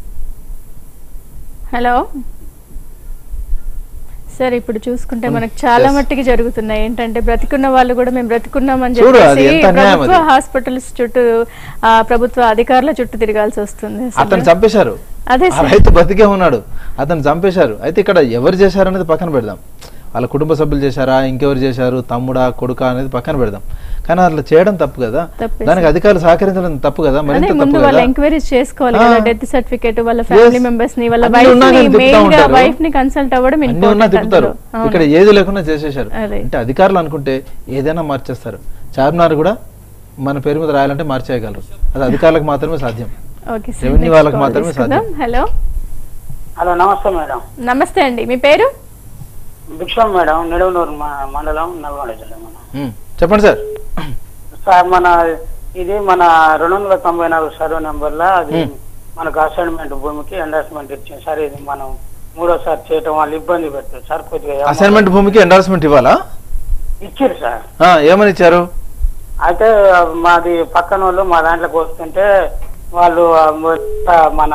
హలో సార్ ఇప్పుడు చూసుకుంటే మనకు చాలా Yes. మట్టికి జరుగుతున్నాయి ఏంటంటే బ్రతికున్న వాళ్ళు కూడా మేము బ్రతికున్నామని చూడు, అది చెప్పేసి ఎంత అన్యాయం ప్రభుత్వ అది. హాస్పిటల్స్ చుట్టూ ఆ, ప్రభుత్వ అధికారుల చుట్టూ తిరగాల్సి వస్తుంది అసలు. అతను చంపేశారు అదే ఆ సార్ రైతు బతికే ఉన్నాడు అతను చంపేశారు అయితే ఇక్కడ ఎవరు చేశారనేది పక్కన పెడదాం వాళ్ళ కుటుంబ సభ్యులు చేశారా ఇంకెవరు చేశారు తమ్ముడా కొడుకా అనేది పక్కన పెడదాం కానీ అట్లా చేయడం తప్పు కదా తప్పే దానికి సార్. అధికారులు సహకరించడం తప్పు కదా అదే మరింత ముందు తప్పు వాళ్ళ కదా ఎంక్వైరీస్ చేసుకోవాలి ఆ. కదా డెత్ సర్టిఫికేట్ వాళ్ళ ఫ్యామిలీ Yes. మెంబర్స్ ని వాళ్ళ అన్నీ వైఫ్ ఉన్నా ని కానీ తిప్పుతా మెయిన్ గా ఉంటారు. వైఫ్ ని కన్సల్ట్ అవ్వడం అన్ని ఉన్నా ఇంపార్టెంట్ తిప్పుతారు అందులో. అవును. ఇక్కడ ఏది లేకుండా చేసేశారు అదే. అంటే అధికారులు అనుకుంటే ఏదైనా మార్చేస్తారు చార్మినార్ కూడా మన పేరు మీద రాయాలంటే మార్చేయగలరు అది అధికారులకు మాత్రమే సాధ్యం ఓకే సార్ రెవెన్యూ నెక్స్ట్ వాళ్ళకి కాల్ మాత్రమే తీసుకుందాం. సాధ్యం. హలో హలో నమస్తే మేడం నమస్తే అండి మీ పేరు భిక్షం మేడం నిడవనూరు మ- మండలం నల్గొండ జిల్లా మేడం ఉమ్, చెప్పండి సార్ సార్ మన ఇది మన రెండు వందల తొంభై నాలుగు సర్వే నెంబర్లో అది Hmm. మనకు అసైన్మెంట్ భూమికి ఎండార్స్మెంట్ ఇచ్చింది సార్ ఇది మనం మూడోసారి చేయటం వాళ్ళు ఇబ్బంది పెడుతుంది సార్ కొద్దిగా అసైన్మెంట్ భూమికి ఎండార్స్మెంట్ ఇవ్వాలా ఇచ్చారు సార్ ఆ, ఏమని ఇచ్చారు అయితే మాది పక్కన వాళ్ళు మా దాంట్లోకి వస్తుంటే వాళ్ళు ఆ మొత్త మన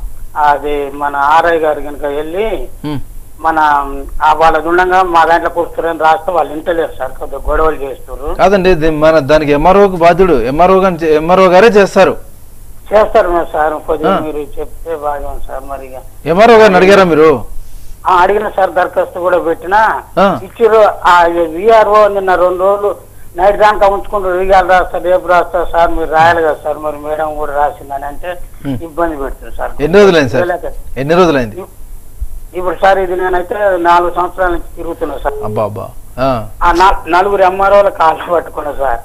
అది మన ఆర్ఐ గారు కనుక వెళ్ళి ఉమ్, మన ఆ వాళ్ళ ఉండగా మా దాంట్లోకి వస్తారని రాస్తే వాళ్ళు ఇంటలేరు సార్ కొద్దిగా గొడవలు చేస్తారు కాదండి ఇది మన దానికి ఎంఆర్ఓకి బాధ్యుడు ఎంఆర్ఓ గాని ఎంఆర్ఓ గారే చేస్తారు చేస్తారు మరి సార్ కొద్దిగా ఆ. మీరు చెప్తే బాగా సార్ మరి ఇక. ఎంఆర్ఓ గారిని అడిగారా మీరు ఆ, అడిగిన సార్ దరఖాస్తు కూడా పెట్టినా ఆ. ఇచ్చిర్రు ఆ విఆర్ఓ నిన్న రెండు రోజులు నైట్ దాకా ఉంచుకుంటారు ఇవాళ రాస్తా రేపు రాస్తా సార్ మీరు రాయాలి కదా సార్ మరి మేడం కూడా రాసిందని అంటే ఉం. ఇబ్బంది పెడుతుంది సార్ ఎన్ని రోజులైంది సార్ చేయలేక. ఎన్ని రోజులైంది ఇప్పుడు సార్ ఇది నేనైతే నాలుగు సంవత్సరాల నుంచి తిరుగుతున్నా సార్ అబ్బా అబ్బా ఆ, ఆ నా- నలుగురు ఎంఆర్ఓల కాళ్ళు పట్టుకున్నా సార్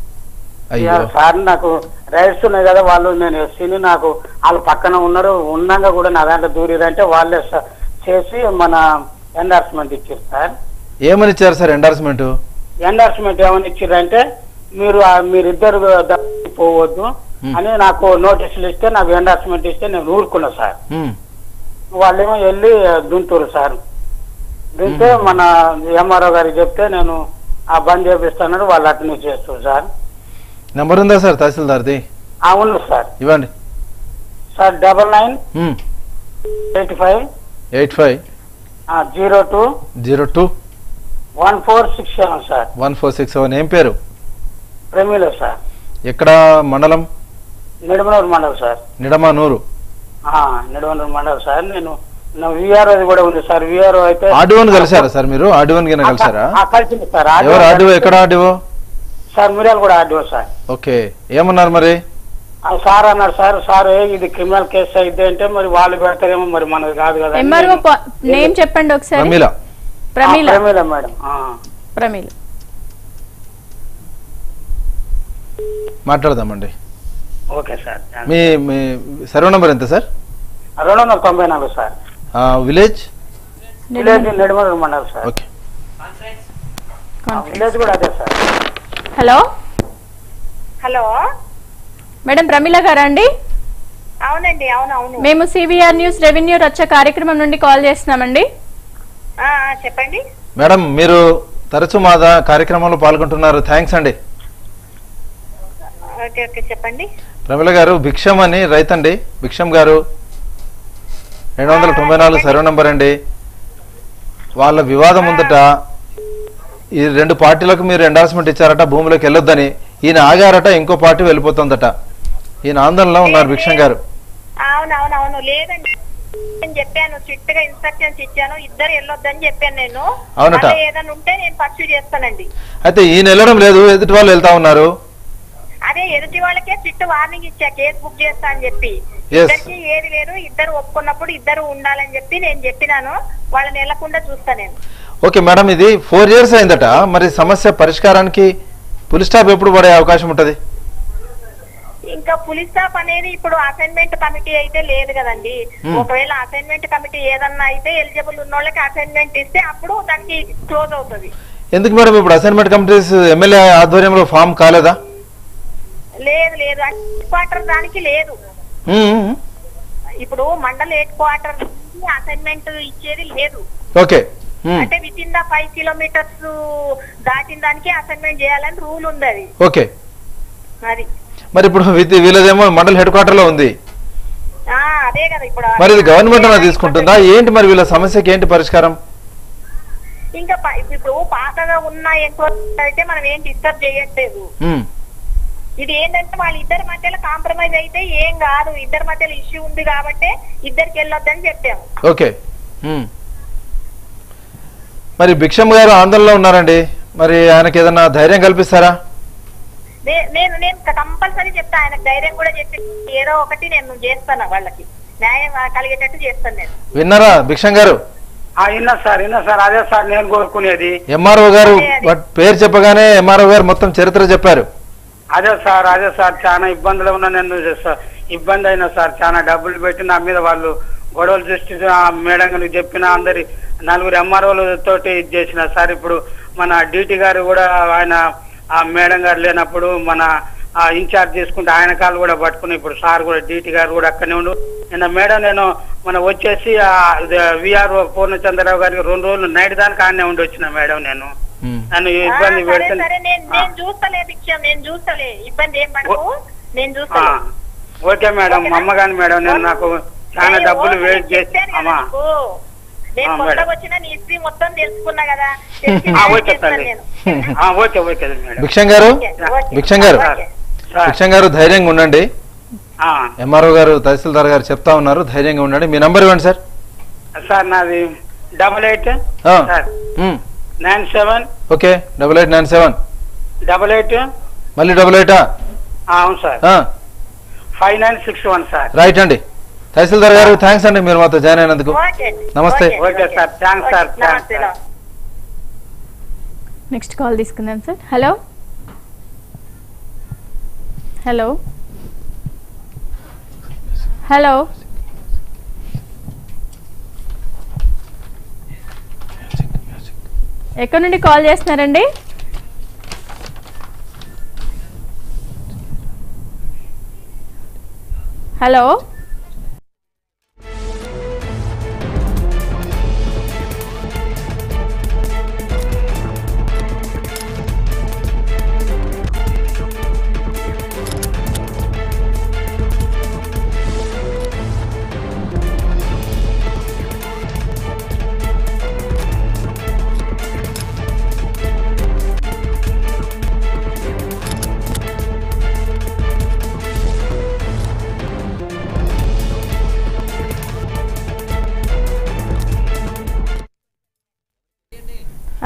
అయ్యో ఇక సార్ నాకు రైట్స్ ఉన్నాయి కదా వాళ్ళు నేను ఎస్సీని నాకు వాళ్ళు పక్కన ఉన్నారు ఉన్నాక కూడా నా దాంట్లో దూరిరంటే వాళ్ళే స- చేసి మన ఎండార్స్మెంట్ ఇచ్చారు సార్ ఏమని ఇచ్చారు సార్ ఎండార్స్మెంట్ ఎండార్స్మెంట్ ఏమని ఇచ్చారంటే మీరు ఆ- మీరిద్దరు దగ్గరికి పోవద్దు Hmm. అని నాకు నోటీసులు ఇస్తే నాకు ఎండార్స్మెంట్ ఇస్తే నేను ఊరుకున్నా సార్ ఉమ్, వాళ్ళేమో వెళ్ళి దుంతూరు సార్ దుంతే మన ఎంఆర్ఓ గారికి చెప్తే నేను ఆ బంద్ చేపిస్తానని వాళ్ళు అటెండ్ చేస్తారు సార్ నెంబర్ ఉందా సార్ తహసీల్దార్ది అవును సార్ ఇవ్వండి sir double nine um, eighty five eight five zero two zero two one four six seven sir one four six seven ఏం పేరు ప్రమీల సార్ ఎక్కడ మండలం నిడమనూరు మండలం సార్ నిడమానూరు ఆ, నిడమనూరు మండలం సార్ నేను నా విఆర్ అది కూడా ఉంది సార్ విఆర్ అయితే ఆర్డీఓని కలిసారా సార్ మీరు ఆర్డీఓని కింద కలిసారా ఆ, కలిసింది సార్ ఎవరు ఆర్డీఓ ఎక్కడ ఆర్డీఓ సార్ మిరియాలు కూడా ఆర్డీఓ సార్ ఓకే ఏమన్నారు మరి ఆ, సార్ అన్నారు సార్ సార్ ఏ, ఇది క్రిమినల్ కేసు అయితే అంటే మరి వాళ్ళు పెడతారేమో మరి మనకు కాదు కదా అని ఎంఆర్ఓ నేను- నేమ్ చెప్పండి ఒకసారి ప్రమీల ప్రమీల ఆ, ప్రమీల మేడం ఆ. ప్రమీల మాట్లాడదామండి ఓకే సార్ మీ మీ సర్వ నంబర్ ఎంత సార్ రెండు వందల తొంభై నాలుగు సార్ ఆ, విలేజ్ విలేజ్ నెడుమూరు మండలం సార్ ఓకే ఆ, విలేజ్ కూడా అదే sir hello hello madam Pramila గారా అండి అవునండి అవును అవును మేము సివిఆర్ న్యూస్ రెవెన్యూ రచ్చ కార్యక్రమం నుండి కాల్ చేస్తున్నామండి ఆ, ఆ, చెప్పండి మేడం మీరు తరచు మా దా- కార్యక్రమంలో పాల్గొంటున్నారు థ్యాంక్స్ అండి ఓకే ఓకే చెప్పండి ప్రమిళ గారు భిక్షం అని రైతండి భిక్షం గారు రెండు వందల తొంభై నాలుగు సర్వ నంబర్ అండి వాళ్ళ వివాదం ఉందట ఈ రెండు పార్టీలకు మీరు ఎండార్స్మెంట్ ఇచ్చారట భూమిలోకి వెళ్ళొద్దని ఈయన ఆగారట ఇంకో పార్టీ వెళ్ళిపోతుందట ఈయన ఆందోళనలో ఉన్నారు భిక్షం గారు అవును అవును అవును లేదండి నేను చెప్పాను స్ట్రిక్ట్ గా ఇన్స్ట్రక్షన్స్ ఇచ్చాను ఇద్దరు వెళ్ళొద్దని చెప్పాను నేను అవునట. అదే ఏదైనా ఉంటే నేను పర్సూ చేస్తానండి అయితే ఈయన వెళ్ళడం లేదు ఎదుటి వాళ్ళు వెళ్తా ఉన్నారు అదే ఎదుటి వాళ్ళకే స్ట్రిక్ట్ వార్నింగ్ ఇచ్చా కేసు బుక్ చేస్తా అని చెప్పి Yes. ఇద్దరికి ఏది లేదు ఇద్దరు ఒప్పుకున్నప్పుడు ఇద్దరు ఉండాలని చెప్పి నేను చెప్పినాను వాళ్ళని వెళ్లకుండా చూస్తా నేను ఓకే మేడం ఇది ఫోర్ ఇయర్స్ అయిందట మరి సమస్య పరిష్కారానికి పులి స్టాప్ ఎప్పుడు పడే అవకాశం ఉంటుంది ఇంకా పులిస్ స్టాప్ అనేది ఇప్పుడు అసైన్మెంట్ కమిటీ అయితే లేదు కదండి Hmm. ఒకవేళ అసైన్మెంట్ కమిటీ ఏదన్నా అయితే ఎలిజిబుల్ ఉన్న వాళ్ళకి అసైన్మెంట్ ఇస్తే అప్పుడు దానికి క్లోజ్ అవుతుంది ఎందుకు మేడం ఇప్పుడు అసైన్మెంట్ కమిటీస్ ఎమ్మెల్యే ఆధ్వర్యంలో ఫామ్ కాలేదా లేదు లేదు హెడ్ క్వార్టర్ దానికి లేదు మ్మ్. ఇప్పుడు మండల హెడ్ క్వార్టర్ అసైన్మెంట్ ఇచ్చేది లేదు ఓకే మ్మ్. అంటే within the five kilometres దాటిన దానికి అసైన్మెంట్ చేయాలని రూల్ ఉంది అది ఓకే మరి మరి ఇప్పుడు విత్ వీళ్ళదేమో మండల్ హెడ్ క్వార్టర్ లో ఉంది ఆ, అదే కదా ఇప్పుడు మరి ఇది గవర్నమెంట్ అన్న తీసుకుంటుందా ఏంటి మరి వీళ్ళ సమస్యకి ఏంటి పరిష్కారం ఇంకా ప- ఇప్పుడు పాతగా ఉన్న ఎంక్వైరీ అయితే మనం ఏం డిస్టర్బ్ చేయట్లేదు మ్మ్. ఇది ఏంటంటే వాళ్ళ ఇద్దరి మధ్యలో కాంప్రమైజ్ అయితే ఏం కాదు ఇద్దరి మధ్యలో ఇష్యూ ఉంది కాబట్టి ఇద్దరికి వెళ్ళొద్దని చెప్పాము ఓకే మ్మ్. మరి భిక్షం గారు ఆందోళనలో ఉన్నారండి మరి ఆయనకి ఏదన్నా ధైర్యం కల్పిస్తారా నే- నేను నేను కంపల్సరీ చెప్తా ఆయనకు ధైర్యం కూడా చెప్పి ఏదో ఒకటి నేను చేస్తాను వాళ్ళకి న్యాయం కలిగేటట్టు చేస్తాను నేను విన్నారా భిక్షం గారు ఆ, విన్నా సార్ విన్నా సార్ అదే సార్ నేను కోరుకునేది ఎంఆర్ఓ గారు అదే, అదే. బట్ పేరు చెప్పగానే ఎంఆర్ఓ గారు మొత్తం చరిత్ర చెప్పారు అదే సార్ అదే సార్ చాలా ఇబ్బందులు ఉన్నా నేను స- ఇబ్బంది అయినా సార్ చాలా డబ్బులు పెట్టి నా మీద వాళ్ళు గొడవలు సృష్టి ఆ మేడం గారికి చెప్పిన అందరి నలుగురు ఎంఆర్ఓల తోటి ఇది చేసిన సార్ ఇప్పుడు మన డిటి గారు కూడా ఆయన ఆ మేడం గారు లేనప్పుడు మన ఆ ఇన్ఛార్జ్ తీసుకుంటే ఆయన కాళ్ళు కూడా పట్టుకుని ఇప్పుడు సార్ కూడా డిటి గారు కూడా అక్కడనే ఉండు నిన్న మేడం నేను మన వచ్చేసి విఆర్ఓ పూర్ణచంద్రరావు గారికి రెండు రోజులు నైట్ దానికి ఆడనే ఉండి వచ్చిన మేడం నేను మ్మ్. నన్ను ఆ, ఇబ్బంది సరే పెడితే సరే నేను నేను చూస్తలే భిక్ష నేను చూస్తలే ఇబ్బంది ఏం పడకు నేను ఆ, చూస్తలే ఓకే మేడం ఓకేనా? అమ్మగాని మేడం నేను నాకు చాలా నేను డబ్బులు ఓకే, వేస్ట్ చేసి చెప్పాను కదా అమ్మా నీకు. నేను ఆ, కొత్తగా మేడం. వచ్చిన నీ హిస్టరీ మొత్తం తెలుసుకున్నా కదా తెలిసి ఆ, న్యాయం ఓకే చేస్తాను తల్లి నేను ఆ, ఓకే ఓకే మేడం భిక్షం గారు ఓకే, ఓకే. భిక్షం గారు ఓకే. సార్ భిక్షం గారు ధైర్యంగా ఉండండి ఆ, ఎంఆర్ఓ గారు తహసీల్దార్ గారు చెప్తా ఉన్నారు ధైర్యంగా ఉండండి మీ నంబర్ ఇవ్వండి సార్ సార్ నాది డబల్ ఎయిట్ ఆ. Sir hmm. Nine seven okay double eight nine seven double eight మళ్ళీ డబల్ ఎయిటా అవును sir five nine six one sir right అండి తహసీల్దార్ గారు థ్యాంక్స్ అండి మీరు మాతో జాయిన్ అయినందుకు ఓకే అండి. నమస్తే. Okay, okay sir thanks sir okay, thanks నమస్తే, సార్ నమస్తే. నెక్స్ట్ కాల్ తీసుకుందాం సార్ హలో హలో హలో ఎక్కడి నుండి కాల్ చేస్తున్నారండి హలో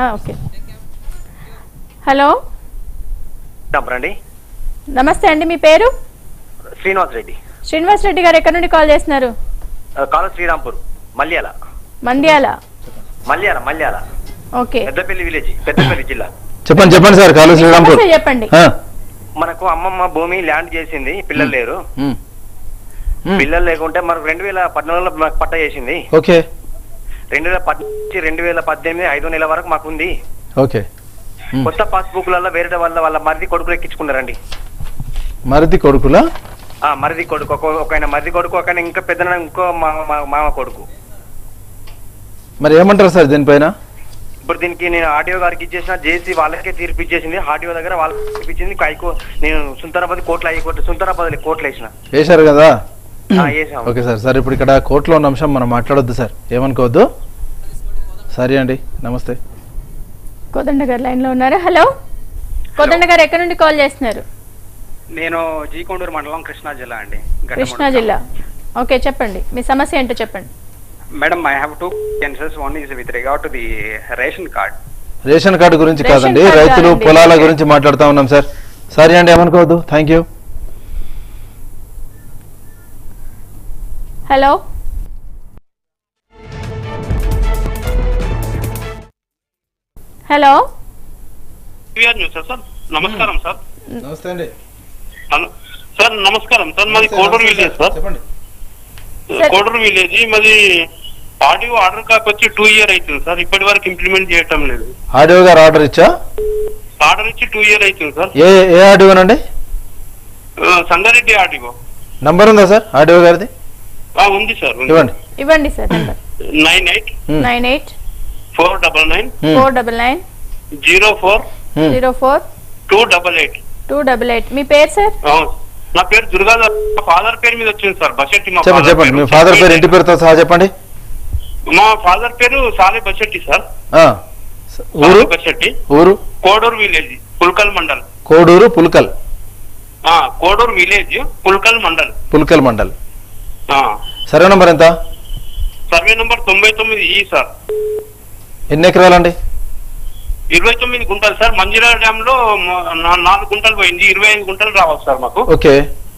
ఓకే హలో రండి నమస్తే అండి మీ పేరు శ్రీనివాస్ రెడ్డి శ్రీనివాస్ రెడ్డి గారు ఎక్కడి నుండి కాల్ చేస్తున్నారు కాలు శ్రీరాంపూర్ మల్యాల మండ్యాల మల్యాల మల్యాల ఓకే పెద్దపల్లి విలేజ్ పెద్దపల్లి జిల్లా చెప్పండి చెప్పండి సార్ కాలు మీ శ్రీరాంపూర్ సమస్య చెప్పండి ఆ, మనకు అమ్మమ్మ భూమి ల్యాండ్ చేసింది పిల్లలు లేరు ఉమ్. ఉమ్. పిల్లలు లేకుంటే మనకు రెండు వేల పద్నాలుగులో మాకు పట్ట చేసింది ఓకే రెండు వేల పద్దెనిమిది రెండు వేల పద్దెనిమిది ఐదో నెల వరకు మాకు ఉంది ఓకే ఉమ్. కొత్త పాస్బుక్లలో వేరే వాళ్ళ వాళ్ళ మరిది కొడుకులు ఎక్కించుకున్నారండి మరిది కొడుకులా ఆ మరిది కొడుకు ఒక ఒక ఆయన మరిది కొడుకు ఒక ఆయన ఇంకా పెద్ద ఇంకో మా- మా- మామ కొడుకు మరి ఏమంటారు సార్ దీనిపైన ఇప్పుడు దీనికి నేను ఆడియో గారికి ఇచ్చేసిన జేసీ వాళ్ళకే తీర్పు ఇచ్చేసింది ఆడియో దగ్గర వాళ్ళకి తీర్పు ఇచ్చింది హైకో నేను సుందరాబాద్ కోర్టులో హైకోర్టు సుందరాబాద్ కోర్టులో వేసిన వేశారు కదా ఆ, వేసాం ఓకే సార్ సార్ ఇప్పుడు ఇక్కడ కోర్టులో ఉన్న అంశం మనం మాట్లాడొద్దు సార్ ఏమనుకోవద్దు సరే అండి నమస్తే కోదండ గారు లైన్లో ఉన్నారు హలో కోదండ గారు ఎక్కడి నుండి కాల్ చేస్తున్నారు నేను జీకొండూరు మండలం కృష్ణా జిల్లా అండి గడ్డమూడి. కృష్ణా జిల్లా ఓకే చెప్పండి మీ సమస్య ఏంటో చెప్పండి madam I have two questions one is with regard to the ration card ration card గురించి రేషన్ కాదండి కార్డు రైతులు కాదండి. పొలాల గురించి మాట్లాడుతూ ఉన్నాం సార్ సరే అండి ఏమనుకోవద్దు thank you hello hello TR news sir నమస్కారం సార్ నమస్తే అండి హలో సార్ నమస్కారం సార్ మాది కోడూరు విలేజ్ సార్ చెప్పండి కోడూరు విలేజ్ మాది ఆడియో ఆర్డర్ కాక వచ్చి టూ ఇయర్ అవుతుంది సార్ ఇప్పటి వరకు ఇంప్లిమెంట్ చేయటం లేదు ఆడియో గారు ఆర్డర్ ఇచ్చా ఆర్డర్ ఇచ్చి టూ ఇయర్ అవుతుంది సార్ ఏ ఏ ఆడియోనండి ఆ, సంగారెడ్డి ఆడియో నంబర్ ఉందా సార్ ఆడియో గారిది ఆ, ఉంది సార్ ఇవ్వండి ఇవ్వండి sir number nine eight Hmm. Nine eight four double nine Hmm. Four double nine zero four Hmm. Zero four two double eight two double eight మీ పేరు సార్ అవును నా పేరు దుర్గాధర్ మా ఫాదర్ పేరు మీద వచ్చింది సార్ బషెట్టి మా చెప్పండి father చెప్పండి మీ పేరు. ఫాదర్ పేరు ఇంటి పేరుతో సహా చెప్పండి మా ఫాదర్ పేరు సాలే బషెట్టి సార్ ఆ, స- ఊరు సాలే బషెట్టి ఊరు కోడూరు విలేజ్ పుల్కల్ మండల్ కోడూరు పుల్కల్ ఆ, కోడూరు విలేజ్ పుల్కల్ మండల్ పుల్కల్ మండల్ ఆ, సర్వే నంబర్ ఎంత సర్వే నంబర్ తొంభై తొమ్మిది ఈ సార్ ఎన్ని ఎకరాలండి ఇరవై తొమ్మిది గుంటలు సార్ మంజిరా డ్యామ్ లో మ- నా- నాలుగు గుంటలు పోయింది ఇరవై ఐదు గుంటలు రావాలి సార్ మాకు ఓకే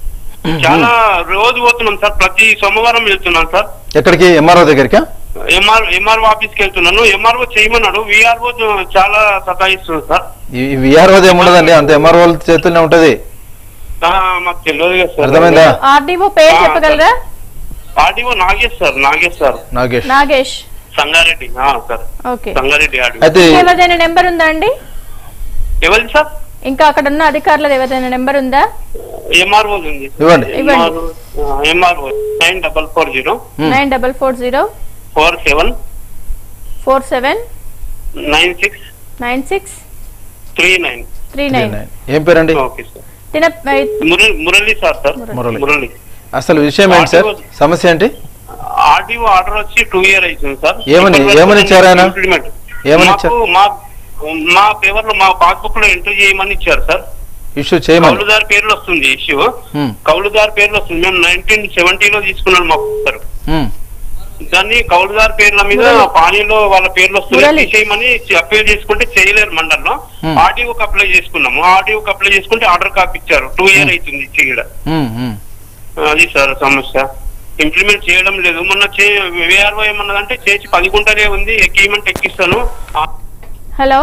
చాలా రోజు పోతున్నాం సార్ ప్రతి సోమవారం వెళ్తున్నాం సార్ ఎక్కడికి ఎంఆర్ఓ దగ్గరికి ఎంఆర్ ఎంఆర్ఓ ఆఫీస్ కి వెళ్తున్నాను ఎంఆర్ఓ చేయమన్నాడు విఆర్ఓ చాలా సతాయిస్తుంది సార్ ఈ విఆర్ఓ ఏముండదండి అంత ఎంఆర్ఓ చేతుల్లోనే ఉంటది ఆ, మాకు తెలియదు కదా సార్ అర్థమైందా ఆర్డీఓ పేరు ఆ, చెప్పగలరా RDO Nagesh sir Nagesh sir Nagesh Nagesh Sangareddy ఆ, సార్ ఓకే సంగారెడ్డి ఆర్డీఓ అయితే ఎవరిదైనా నెంబర్ ఉందా అండి ఎవరిది సార్ ఇంకా అక్కడ ఉన్న అధికారులది ఎవరిదైనా నెంబర్ ఉందా ఎంఆర్ఓ ఉంది ఇవ్వండి. ఇవ్వండి. MRO nine double four zero nine double four zero four seven four seven nine six nine six three nine three nine ఏం పేరండి ఓకే సార్ తిన మురళి మురళి సార్ సార్ మురళి. మురళి అసలు విషయం ఏంటి సార్ సమస్య ఏంటి ఆర్డీఓ ఆర్డర్ వచ్చి టూ ఇయర్ అవుతుంది సార్ ఏమని- ఇప్పటివరకు ఏమని ఇచ్చారు ఆయన? ఇంప్లిమెంట్. ఏమని మాకు మా మా పేపర్ లో మా పాస్బుక్ లో ఎంట్రీ చేయమని ఇచ్చారు సార్ ఇష్యూ చేయమని కౌలుదారు పేర్లు వస్తుంది ఇష్యూ హ్మ్. కౌలుదారు పేర్లు వస్తుంది మేము నైన్టీన్ సెవెంటీలో తీసుకున్నాం మా సార్ హ్మ్. దాన్ని కౌలుదారు పేర్ల మీద మురళి. పానీలో వాళ్ళ పేర్లు వస్తుంది మురళి. తీసేయమని అప్పీల్ చేసుకుంటే చేయలేరు మండల్లో Hmm. ఆర్డీఓకి అప్లై చేసుకున్నాము ఆర్డీఓకి అప్లై చేసుకుంటే ఆర్డర్ కాపీ ఇచ్చారు టూ ఇయర్ అవుతుంది ఇచ్చి ఈడ. హ్మ్, హ్మ్. అది సార్ సమస్య ఇంప్లిమెంట్ చేయడం లేదు మొన్న చే వేఆర్ఓ ఏమన్నదంటే చేసి పది గుంటలే ఉంది ఎక్కిమెంట్ ఎక్కిస్తాను ఆ- హలో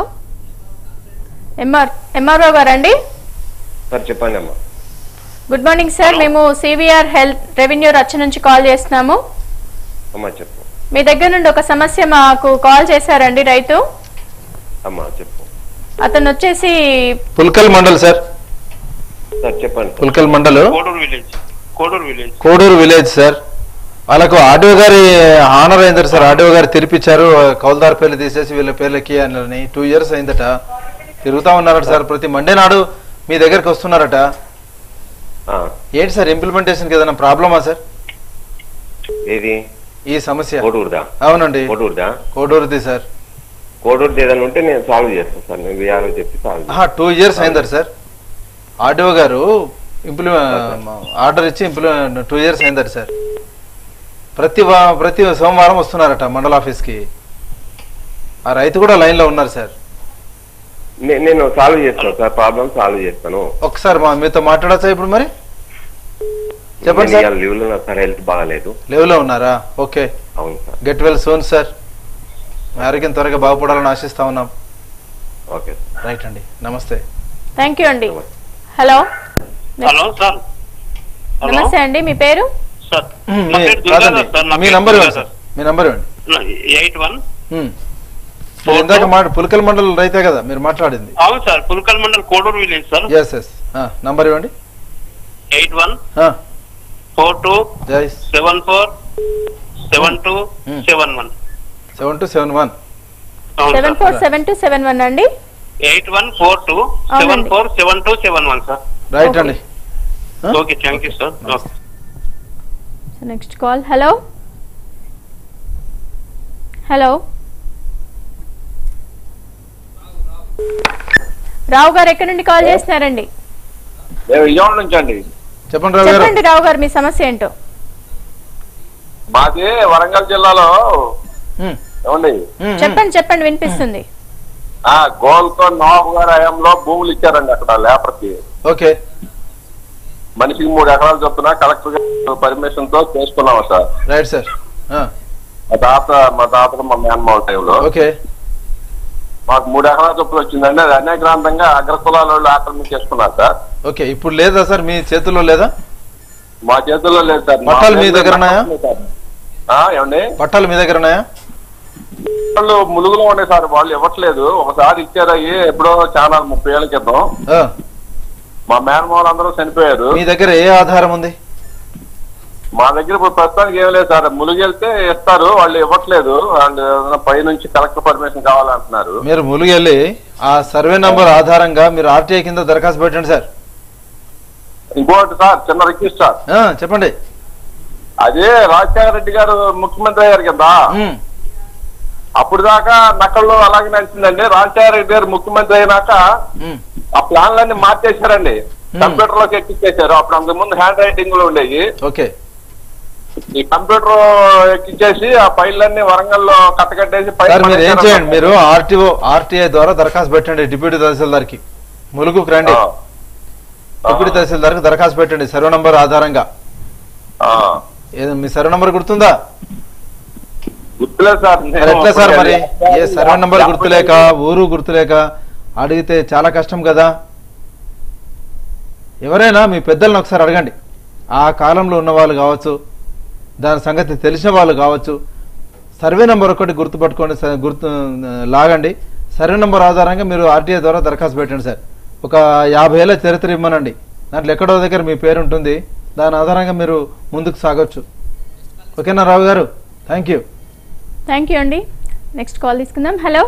ఎంఆర్ ఎంఆర్ఓ గారండి సార్ చెప్పండి అమ్మా గుడ్ మార్నింగ్ సార్ మేము సివిఆర్ హెల్త్ రెవెన్యూ రచ్చ నుంచి కాల్ చేస్తున్నాము అమ్మా చెప్పు మీ దగ్గర నుండి ఒక సమస్య మాకు కాల్ చేశారండి రైతు అమ్మా చెప్పు అతను వచ్చేసి పుల్కల్ మండల్ సార్ సార్ చెప్పండి Pulkal mandal Koduru village Koduru village Koduru village sir వాళ్ళకు ఆడియో గారి ఆనర్ అయిందట సార్ ఆడియో గారు తెరిపించారు కౌల్దార్ పేర్లు తీసేసి వీళ్ళ పేర్లకి అని టూ ఇయర్స్ అయిందట తిరుగుతా ఉన్నారట సార్ ప్రతి మండే నాడు మీ దగ్గరికి వస్తున్నారట ఆ, ఏంటి సార్ ఇంప్లిమెంటేషన్ ఏదైనా ప్రాబ్లమా సార్ ఏది ఈ సమస్య కోడూరుదా అవునండి కోడూరుదా కోడూరుది సార్ కోడూరుది ఏదైనా ఉంటే నేను సాల్వ్ చేస్తాను సార్ నేను విఆర్ఓ చెప్పి సాల్వ్ టూ ఇయర్స్ అయిందట సార్ ఆడియో గారు ఇంప్లిమె ఆర్డర్ ఇచ్చి ఇంప్లిమె టూ ఇయర్స్ అయిందట సార్ ప్రతి వా- ప్రతి సోమవారం వస్తున్నారట మండల ఆఫీస్కి ఆ రైతు కూడా లైన్ లో ఉన్నారు సార్ నే- నేను సాల్వ్ చేస్తాను సార్ ప్రాబ్లం సాల్వ్ చేస్తాను ఒకసారి మా మీతో మాట్లాడచ్చా ఇప్పుడు మరి చెప్పండి నేను సార్ ఇవాళ లీవ్ లో ఉన్నా సార్ హెల్త్ బాగాలేదు లేవులో ఉన్నారా ఓకే అవును sir get well soon sir మీ ఆరోగ్యం త్వరగా బాగుపడాలని ఆశిస్తా ఉన్నాం ఓకే రైట్ అండి నమస్తే థ్యాంక్ యూ అండి హలో హలో సార్ హలో నమస్తే అండి మీ పేరు సార్ మ్, నా మీ- పేరు దుర్గాధర్ కాదండి. సార్, నా మీ పేరు నంబర్ ఇవ్వండి దుర్గాధర్. సార్ మీ నంబర్ ఇవ్వండి ఎయిట్ వన్ మ్. మీరు ఇందాక మాట పులకల్ మండలం రైతే కదా మీరు మాట్లాడింది అవును sir Pulkal mandal Koduru village sir yes yes number ఇవ్వండి ఎయిట్ వన్ ఆ, ఫోర్ టూ జై seven four seven two seven one seven two seven one seven four seven two seven one అండి eight one four two seven అవునండి. Four seven two seven one sir right అండి okay thank you sir okay next call hello hello Rao గారు ఎక్కడి నుండి కాల్ చేస్తున్నారండి మేము విజయవాడ నుంచి అండి చెప్పండి రావు గారు చెప్పండి రావు గారు మీ సమస్య ఏంటో మాది వరంగల్ జిల్లాలో ఏమండి చెప్పండి చెప్పండి వినిపిస్తుంది ఆ గోల్కొండ నవాబు గారి హయాంలో భూములు ఇచ్చారండి అక్కడ లేబర్కి ఓకే మనిషికి మూడు ఎకరాలు చొప్పున కలెక్టర్ గారి పర్మిషన్ తో చేసుకున్నాము సార్ రైట్ సార్ మా తాత మా తాతకు మా మేనమావ టైంలో ఓకే మాకు మూడు ఎకరాల చొప్పున వచ్చిందండి అది అనేక్రాంతంగా అగ్రకులాల వాళ్ళు ఆక్రమించేసుకున్నారు సార్ ఓకే ఇప్పుడు లేదా సార్ మీ చేతుల్లో లేదా మా చేతుల్లో లేదు సార్ మా పట్టాలు మీ పేరు దగ్గర ఉన్నాయా ఆ, ఏమండి పట్టాలు మీ దగ్గర ఉన్నాయా వాళ్ళు ములుగులో ఉండే సార్ వాళ్ళు ఇవ్వట్లేదు ఒకసారి ఇచ్చారు అయ్యి ఎప్పుడో చాలా ముప్పై ఏళ్ళ క్రితం ఆ, మా మేనమావులు అందరూ చనిపోయారు మీ దగ్గర ఏ ఆధారం ఉంది మా దగ్గర ఇప్పుడు ప్రస్తుతానికి ఏం లేదు సార్ ములుగు వెళ్తే ఇస్తారు వాళ్ళు ఇవ్వట్లేదు అండ్ పై నుంచి కలెక్టర్ పర్మిషన్ కావాలంటున్నారు మీరు ములుగెళ్ళి ఆ సర్వే నంబర్ ఆధారంగా మీరు ఆర్టీఐ కింద దరఖాస్తు పెట్టండి సార్ ఇంకోటి సార్ చిన్న రిక్వెస్ట్ సార్ ఆ, చెప్పండి అదే రాజశేఖర రెడ్డి గారు ముఖ్యమంత్రి అయ్యారు కదా అప్పుడు దాకా నక్కల్లో అలాగే నడిచిందండి రాజశేఖర రెడ్డి గారు ముఖ్యమంత్రి అయినాక ఆ ప్లాన్లన్నీ మార్చేశారండి కంప్యూటర్ లోకి ఎక్కించేశారు అప్పుడు అంతకు ముందు హ్యాండ్ రైటింగ్ లో ఉండేవి ఓకే ఈ కంప్యూటర్ ఎక్కించేసి ఆ ఫైళ్ళన్నీ వరంగల్లో కట్టకట్టేసి పైన సార్ మీరు ఏం పడేశారు. చేయండి మీరు ఆర్టీఓ ఆర్టీఐ ద్వారా దరఖాస్తు పెట్టండి డిప్యూటీ తహసీల్దార్కి ములుగుకు రండి డిప్యూటీ తహసీల్దార్కి దరఖాస్తు పెట్టండి సర్వే నంబర్ ఆధారంగా ఏదో మీ సర్వే నంబర్ గుర్తుందా గుర్తులేదు సార్ మరి ఎట్లా సార్ మరి ఏ సర్వే నంబర్ గుర్తులేక ఊరు గుర్తులేక అడిగితే చాలా కష్టం కదా ఎవరైనా మీ పెద్దలను ఒకసారి అడగండి ఆ కాలంలో ఉన్న వాళ్ళు కావచ్చు దాని సంగతి తెలిసిన వాళ్ళు కావచ్చు సర్వే నెంబర్ ఒకటి గుర్తుపట్టుకోండి స- గుర్తు లాగండి సర్వే నెంబర్ ఆధారంగా మీరు ఆర్టీఐ ద్వారా దరఖాస్తు పెట్టండి సార్ ఒక యాభై ఏళ్ళ చరిత్ర ఇవ్వనండి దాంట్లో ఎక్కడో దగ్గర మీ పేరు ఉంటుంది దాని ఆధారంగా మీరు ముందుకు సాగొచ్చు ఓకేనా రావు గారు థ్యాంక్ యూ థ్యాంక్ యూ అండి నెక్స్ట్ కాల్ తీసుకుందాం హలో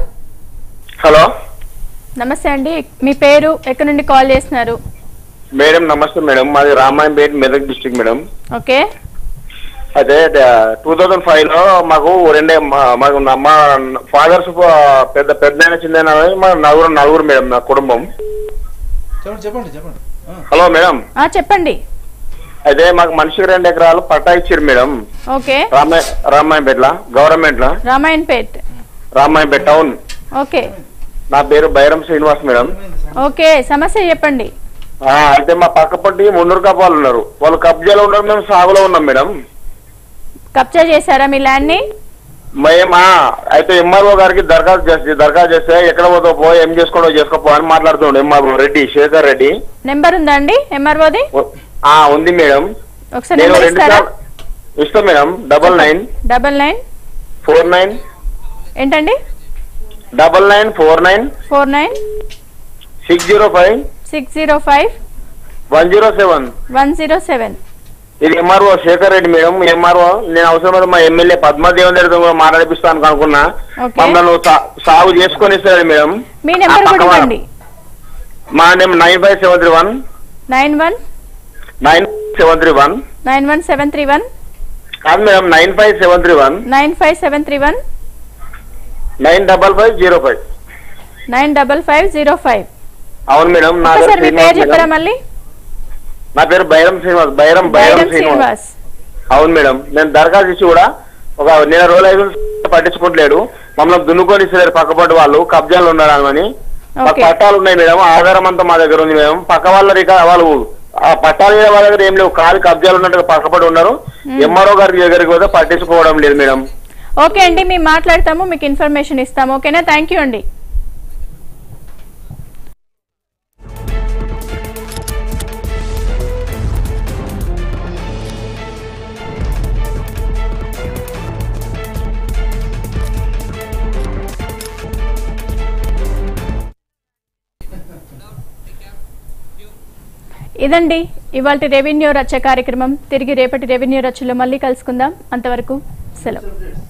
హలో నమస్తే అండి మీ పేరు ఎక్కడి నుండి కాల్ చేస్తున్నారు మేడం నమస్తే మేడం మాది Ramayampet Medak district madam okay అయితే టూ థౌజండ్ ఫైవ్ లో మాకు రెండే మా- మాకు నా- మా ఫాదర్స్ పెద్ద పెద్ద చిన్న మా నలుగురు నలుగురు మేడం నా కుటుంబం చెప్పండి చెప్పండి చెప్పండి హలో మేడం ఆ, చెప్పండి అయితే మాకు మనిషికి రెండు ఎకరాలు పట్టా ఇచ్చారు మేడం ఓకే రామాయ రామాయంపేటలో గవర్నమెంట్ లో రామాయణపేట్ రామాయంపేట టౌన్ ఓకే నా పేరు బైరం శ్రీనివాస్ మేడం ఓకే సమస్య చెప్పండి ఆ, అయితే మా పక్క పట్టి మున్నూరు కప్పాలు ఉన్నారు వాళ్ళు కబ్జాలో ఉన్నారు మేము సాగులో ఉన్నాం మేడం కబ్జా చేశారా మీ ల్యాండ్ ని మేమా అయితే ఎంఆర్ఓ గారికి దరఖాస్తు చేస్తే దరఖాస్తు చేస్తే ఎక్కడ పోతావు పో ఏం చేసుకోవడం చేసుకోపో అని మాట్లాడుతుండే ఎంఆర్ఓ రెడ్డి శేఖర్ రెడ్డి నెంబర్ ఉందా అండి ఎంఆర్ఓది ఆ ఉంది మేడం ఒకసారి నేను నెంబర్ రెండు ఇస్తారా సార్లు ఇస్తాం madam double nine double nine four nine ఏంటండి double nine four nine four nine six zero five six zero five one zero seven one zero seven ఇది MRO Shekar Reddy madam MRO నేను అవసరమైతే మా ఎమ్మెల్యే పద్మదేవన్ రెడ్డితో కూడా మాట్లాడిపిస్తాను అనుకున్నా ఓకే మమ్మల్ని సా- సాగు చేసుకొని ఇస్తారు మేడం మీ నెంబర్ ఆ కూడా పక్క ఇవ్వండి మా name nine five seven three one nine one nine seven three one nine one seven three one కాదు madam nine five seven three one nine five seven three one nine double five zero five nine double five zero five అవును మేడం నా పేరు ఒకసారి మీ శ్రీనివాస్ పేరు చెప్పారా మేడం. మళ్ళీ నా పేరు బైరం శ్రీనివాస్ బైరం బైరం బైరం శ్రీనివాస్ శ్రీనివాస్ అవును మేడం నేను దరఖాస్తు ఇచ్చి కూడా ఒక నెల రోజులు ఐదు పట్టించుకోవట్లేడు మమ్మల్ని దున్నుకొని ఇస్తారు పక్కపట్టు వాళ్ళు కబ్జాలు ఉన్నారని మాకు ఓకే. పట్టాలు ఉన్నాయి మేడం ఆధారం అంతా మా దగ్గర ఉంది మేడం పక్క వాళ్ళ రిక- వాళ్ళు ఆ పట్టాలు మీద వాళ్ళ దగ్గర ఏం లేవు కాలు కబ్జాలు ఉన్నట్టుగా పక్కపడి ఉన్నారు మ్మ్. ఎంఆర్ఓ గారి దగ్గరికి పోతే పట్టించుకోవడం లేదు మేడం ఓకే అండి మేము మాట్లాడతాము మీకు ఇన్ఫర్మేషన్ ఇస్తాము ఓకేనా థ్యాంక్ యూ అండి ఇదండి ఇవాళ రెవెన్యూ రచ్చ కార్యక్రమం తిరిగి రేపటి రెవెన్యూ రచ్చలో మళ్ళీ కలుసుకుందాం అంతవరకు సెలవు